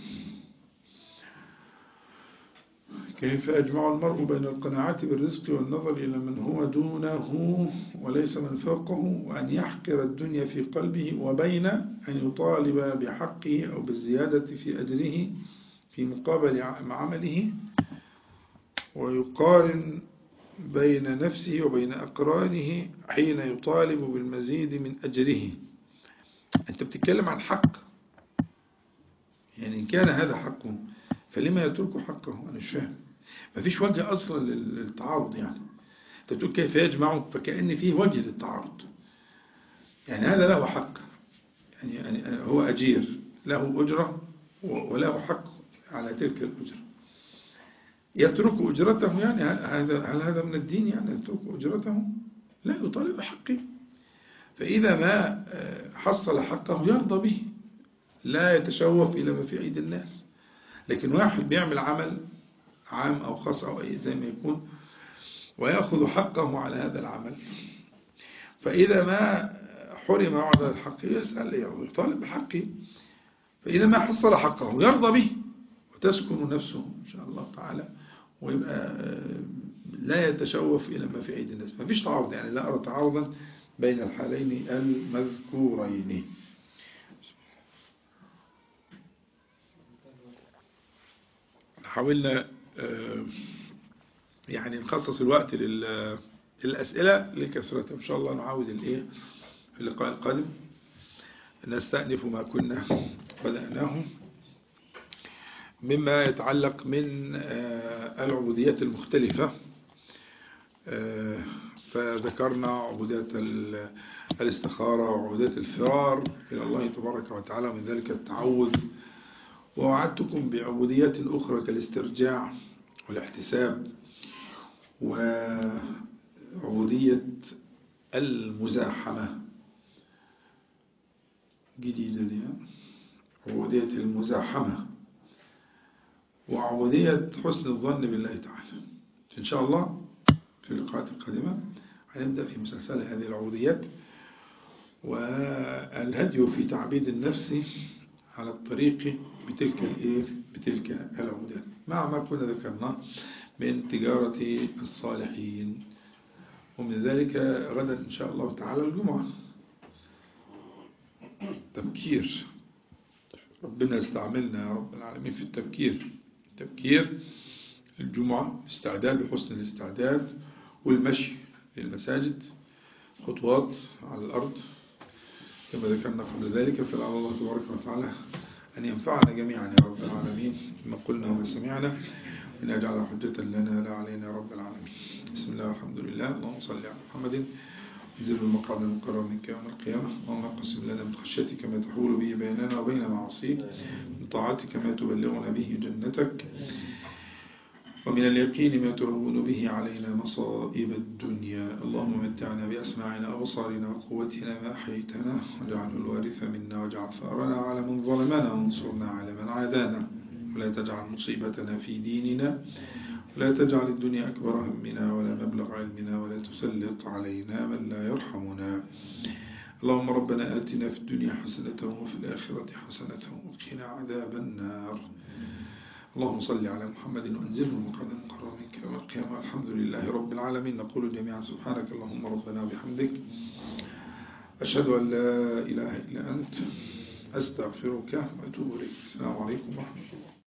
كيف يجمع المرء بين القناعة بالرزق والنظر إلى من هو دونه وليس من فوقه وأن يحقر الدنيا في قلبه وبين أن يطالب بحقه أو بالزيادة في أجره في مقابل عمله ويقارن بين نفسه وبين أقرانه حين يطالب بالمزيد من أجره أنت بتتكلم عن حق يعني إن كان هذا حقه فلما يترك حقه أنا مش فاهم مفيش وجه أصلا للتعارض يعني أنت بتقول كيف يجمع فكأن فيه وجه للتعارض يعني هذا له حق يعني, يعني هو أجير له أجرة وله حق على تلك الأجرة يترك أجرته يعني هذا هل هذا من الدين يعني يترك أجرته لا يطالب بحقه فإذا ما حصل حقه يرضى به لا يتشوف إلى ما في أيدي الناس لكن واحد بيعمل عمل عام أو خاص أو أي زي ما يكون ويأخذ حقه على هذا العمل فإذا ما حرم بعض الحق يسأل يطالب بحقه فإذا ما حصل حقه يرضى به وتسكن نفسه إن شاء الله تعالى ويبقى لا يتشوف إلى ما في أيدي الناس ما فيش تعارض يعني لا أرى تعارضا بين الحالين المذكورين حاولنا يعني نخصص الوقت للأسئلة لكثرتها إن شاء الله نعاود الإيه في اللقاء القادم نستأنف ما كنا بدأناه مما يتعلق من العبوديات المختلفة فذكرنا عبودية الاستخارة وعبودية الفرار إلى الله تبارك وتعالى من ذلك التعوذ ووعدتكم بعبوديات أخرى كالاسترجاع والاحتساب وعبودية المزاحمة جديدة دي عبودية المزاحمة وعبودية حسن الظن بالله تعالى إن شاء الله في اللقاءات القادمة هنبدأ في مسلسل هذه العبوديات والهدي في تعبيد النفس على الطريق بتلك الايه بتلك العبودات مع ما كنا ذكرناه من تجارة الصالحين ومن ذلك غدا إن شاء الله تعالى الجمعة تبكير ربنا استعملنا يا رب العالمين في التبكير تبكير الجمعة استعداد بحسن الاستعداد والمشي للمساجد خطوات على الأرض كما ذكرنا قبل ذلك فلعل الله تبارك وتعالى أن ينفعنا جميعا يا رب العالمين بما قلنا وما سمعنا وأن يجعل حجة لنا لا علينا يا رب العالمين بسم الله والحمد لله اللهم صل على محمد انزل المقعد المقرر منك يوم القيامة اللهم اقسم لنا من خشيتك ما تحول به بيننا وبين معصيك من طاعتك ما تبلغنا به جنتك ومن اليقين ما تهون به علينا مصائب الدنيا اللهم متعنا بأسماعنا وأبصارنا وقوتنا ما أحييتنا واجعله الوارث منا واجعل ثأرنا على من ظلمنا وانصرنا على من عادانا ولا تجعل مصيبتنا في ديننا ولا تجعل الدنيا أكبر همنا ولا مبلغ علمنا ولا تسلط علينا من لا يرحمنا اللهم ربنا آتنا في الدنيا حسنة وفي الآخرة حسنة وقنا عذاب النار اللهم صل على محمد وأنزله المقعد المقرر منك يوم القيامة الحمد لله رب العالمين نقول جميعا سبحانك اللهم ربنا وبحمدك أشهد أن لا إله إلا أنت أستغفرك وأتوب إليك السلام عليكم ورحمة الله